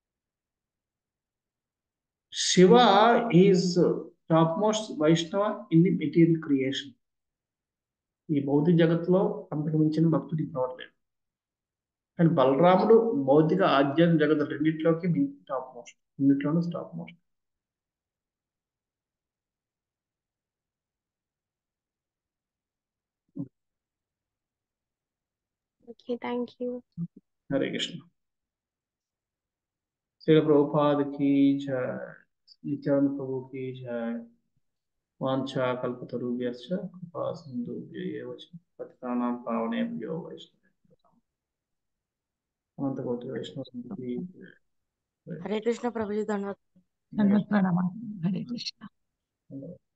Shiva is top most Vaishnava in the material creation ఈ భౌతిక జగత్తులో అంతకు మించిన భక్తుడు ఇంకెవరు లేరు కానీ బలరాముడు భౌతిక ఆధ్యాత్మిక జగత్తు రెండిట్లోకి టాప్ మోస్ట్ రెండిట్లోనూ top most okay thank you Hare Krishna Shri Prabhupada की जय नित्यानंद प्रभु की जय वांछा कल्पतरुभ्यश्च कृपा सिन्धुभ्यैव च पतितानां पावनेभ्यो वैष्णवेभ्यो अनन्तकोटि वैष्णव की जय हरे कृष्ण प्रभु जी धन्यवाद ధన్యవాదాలు. హరే కృష్ణ धन्यवाद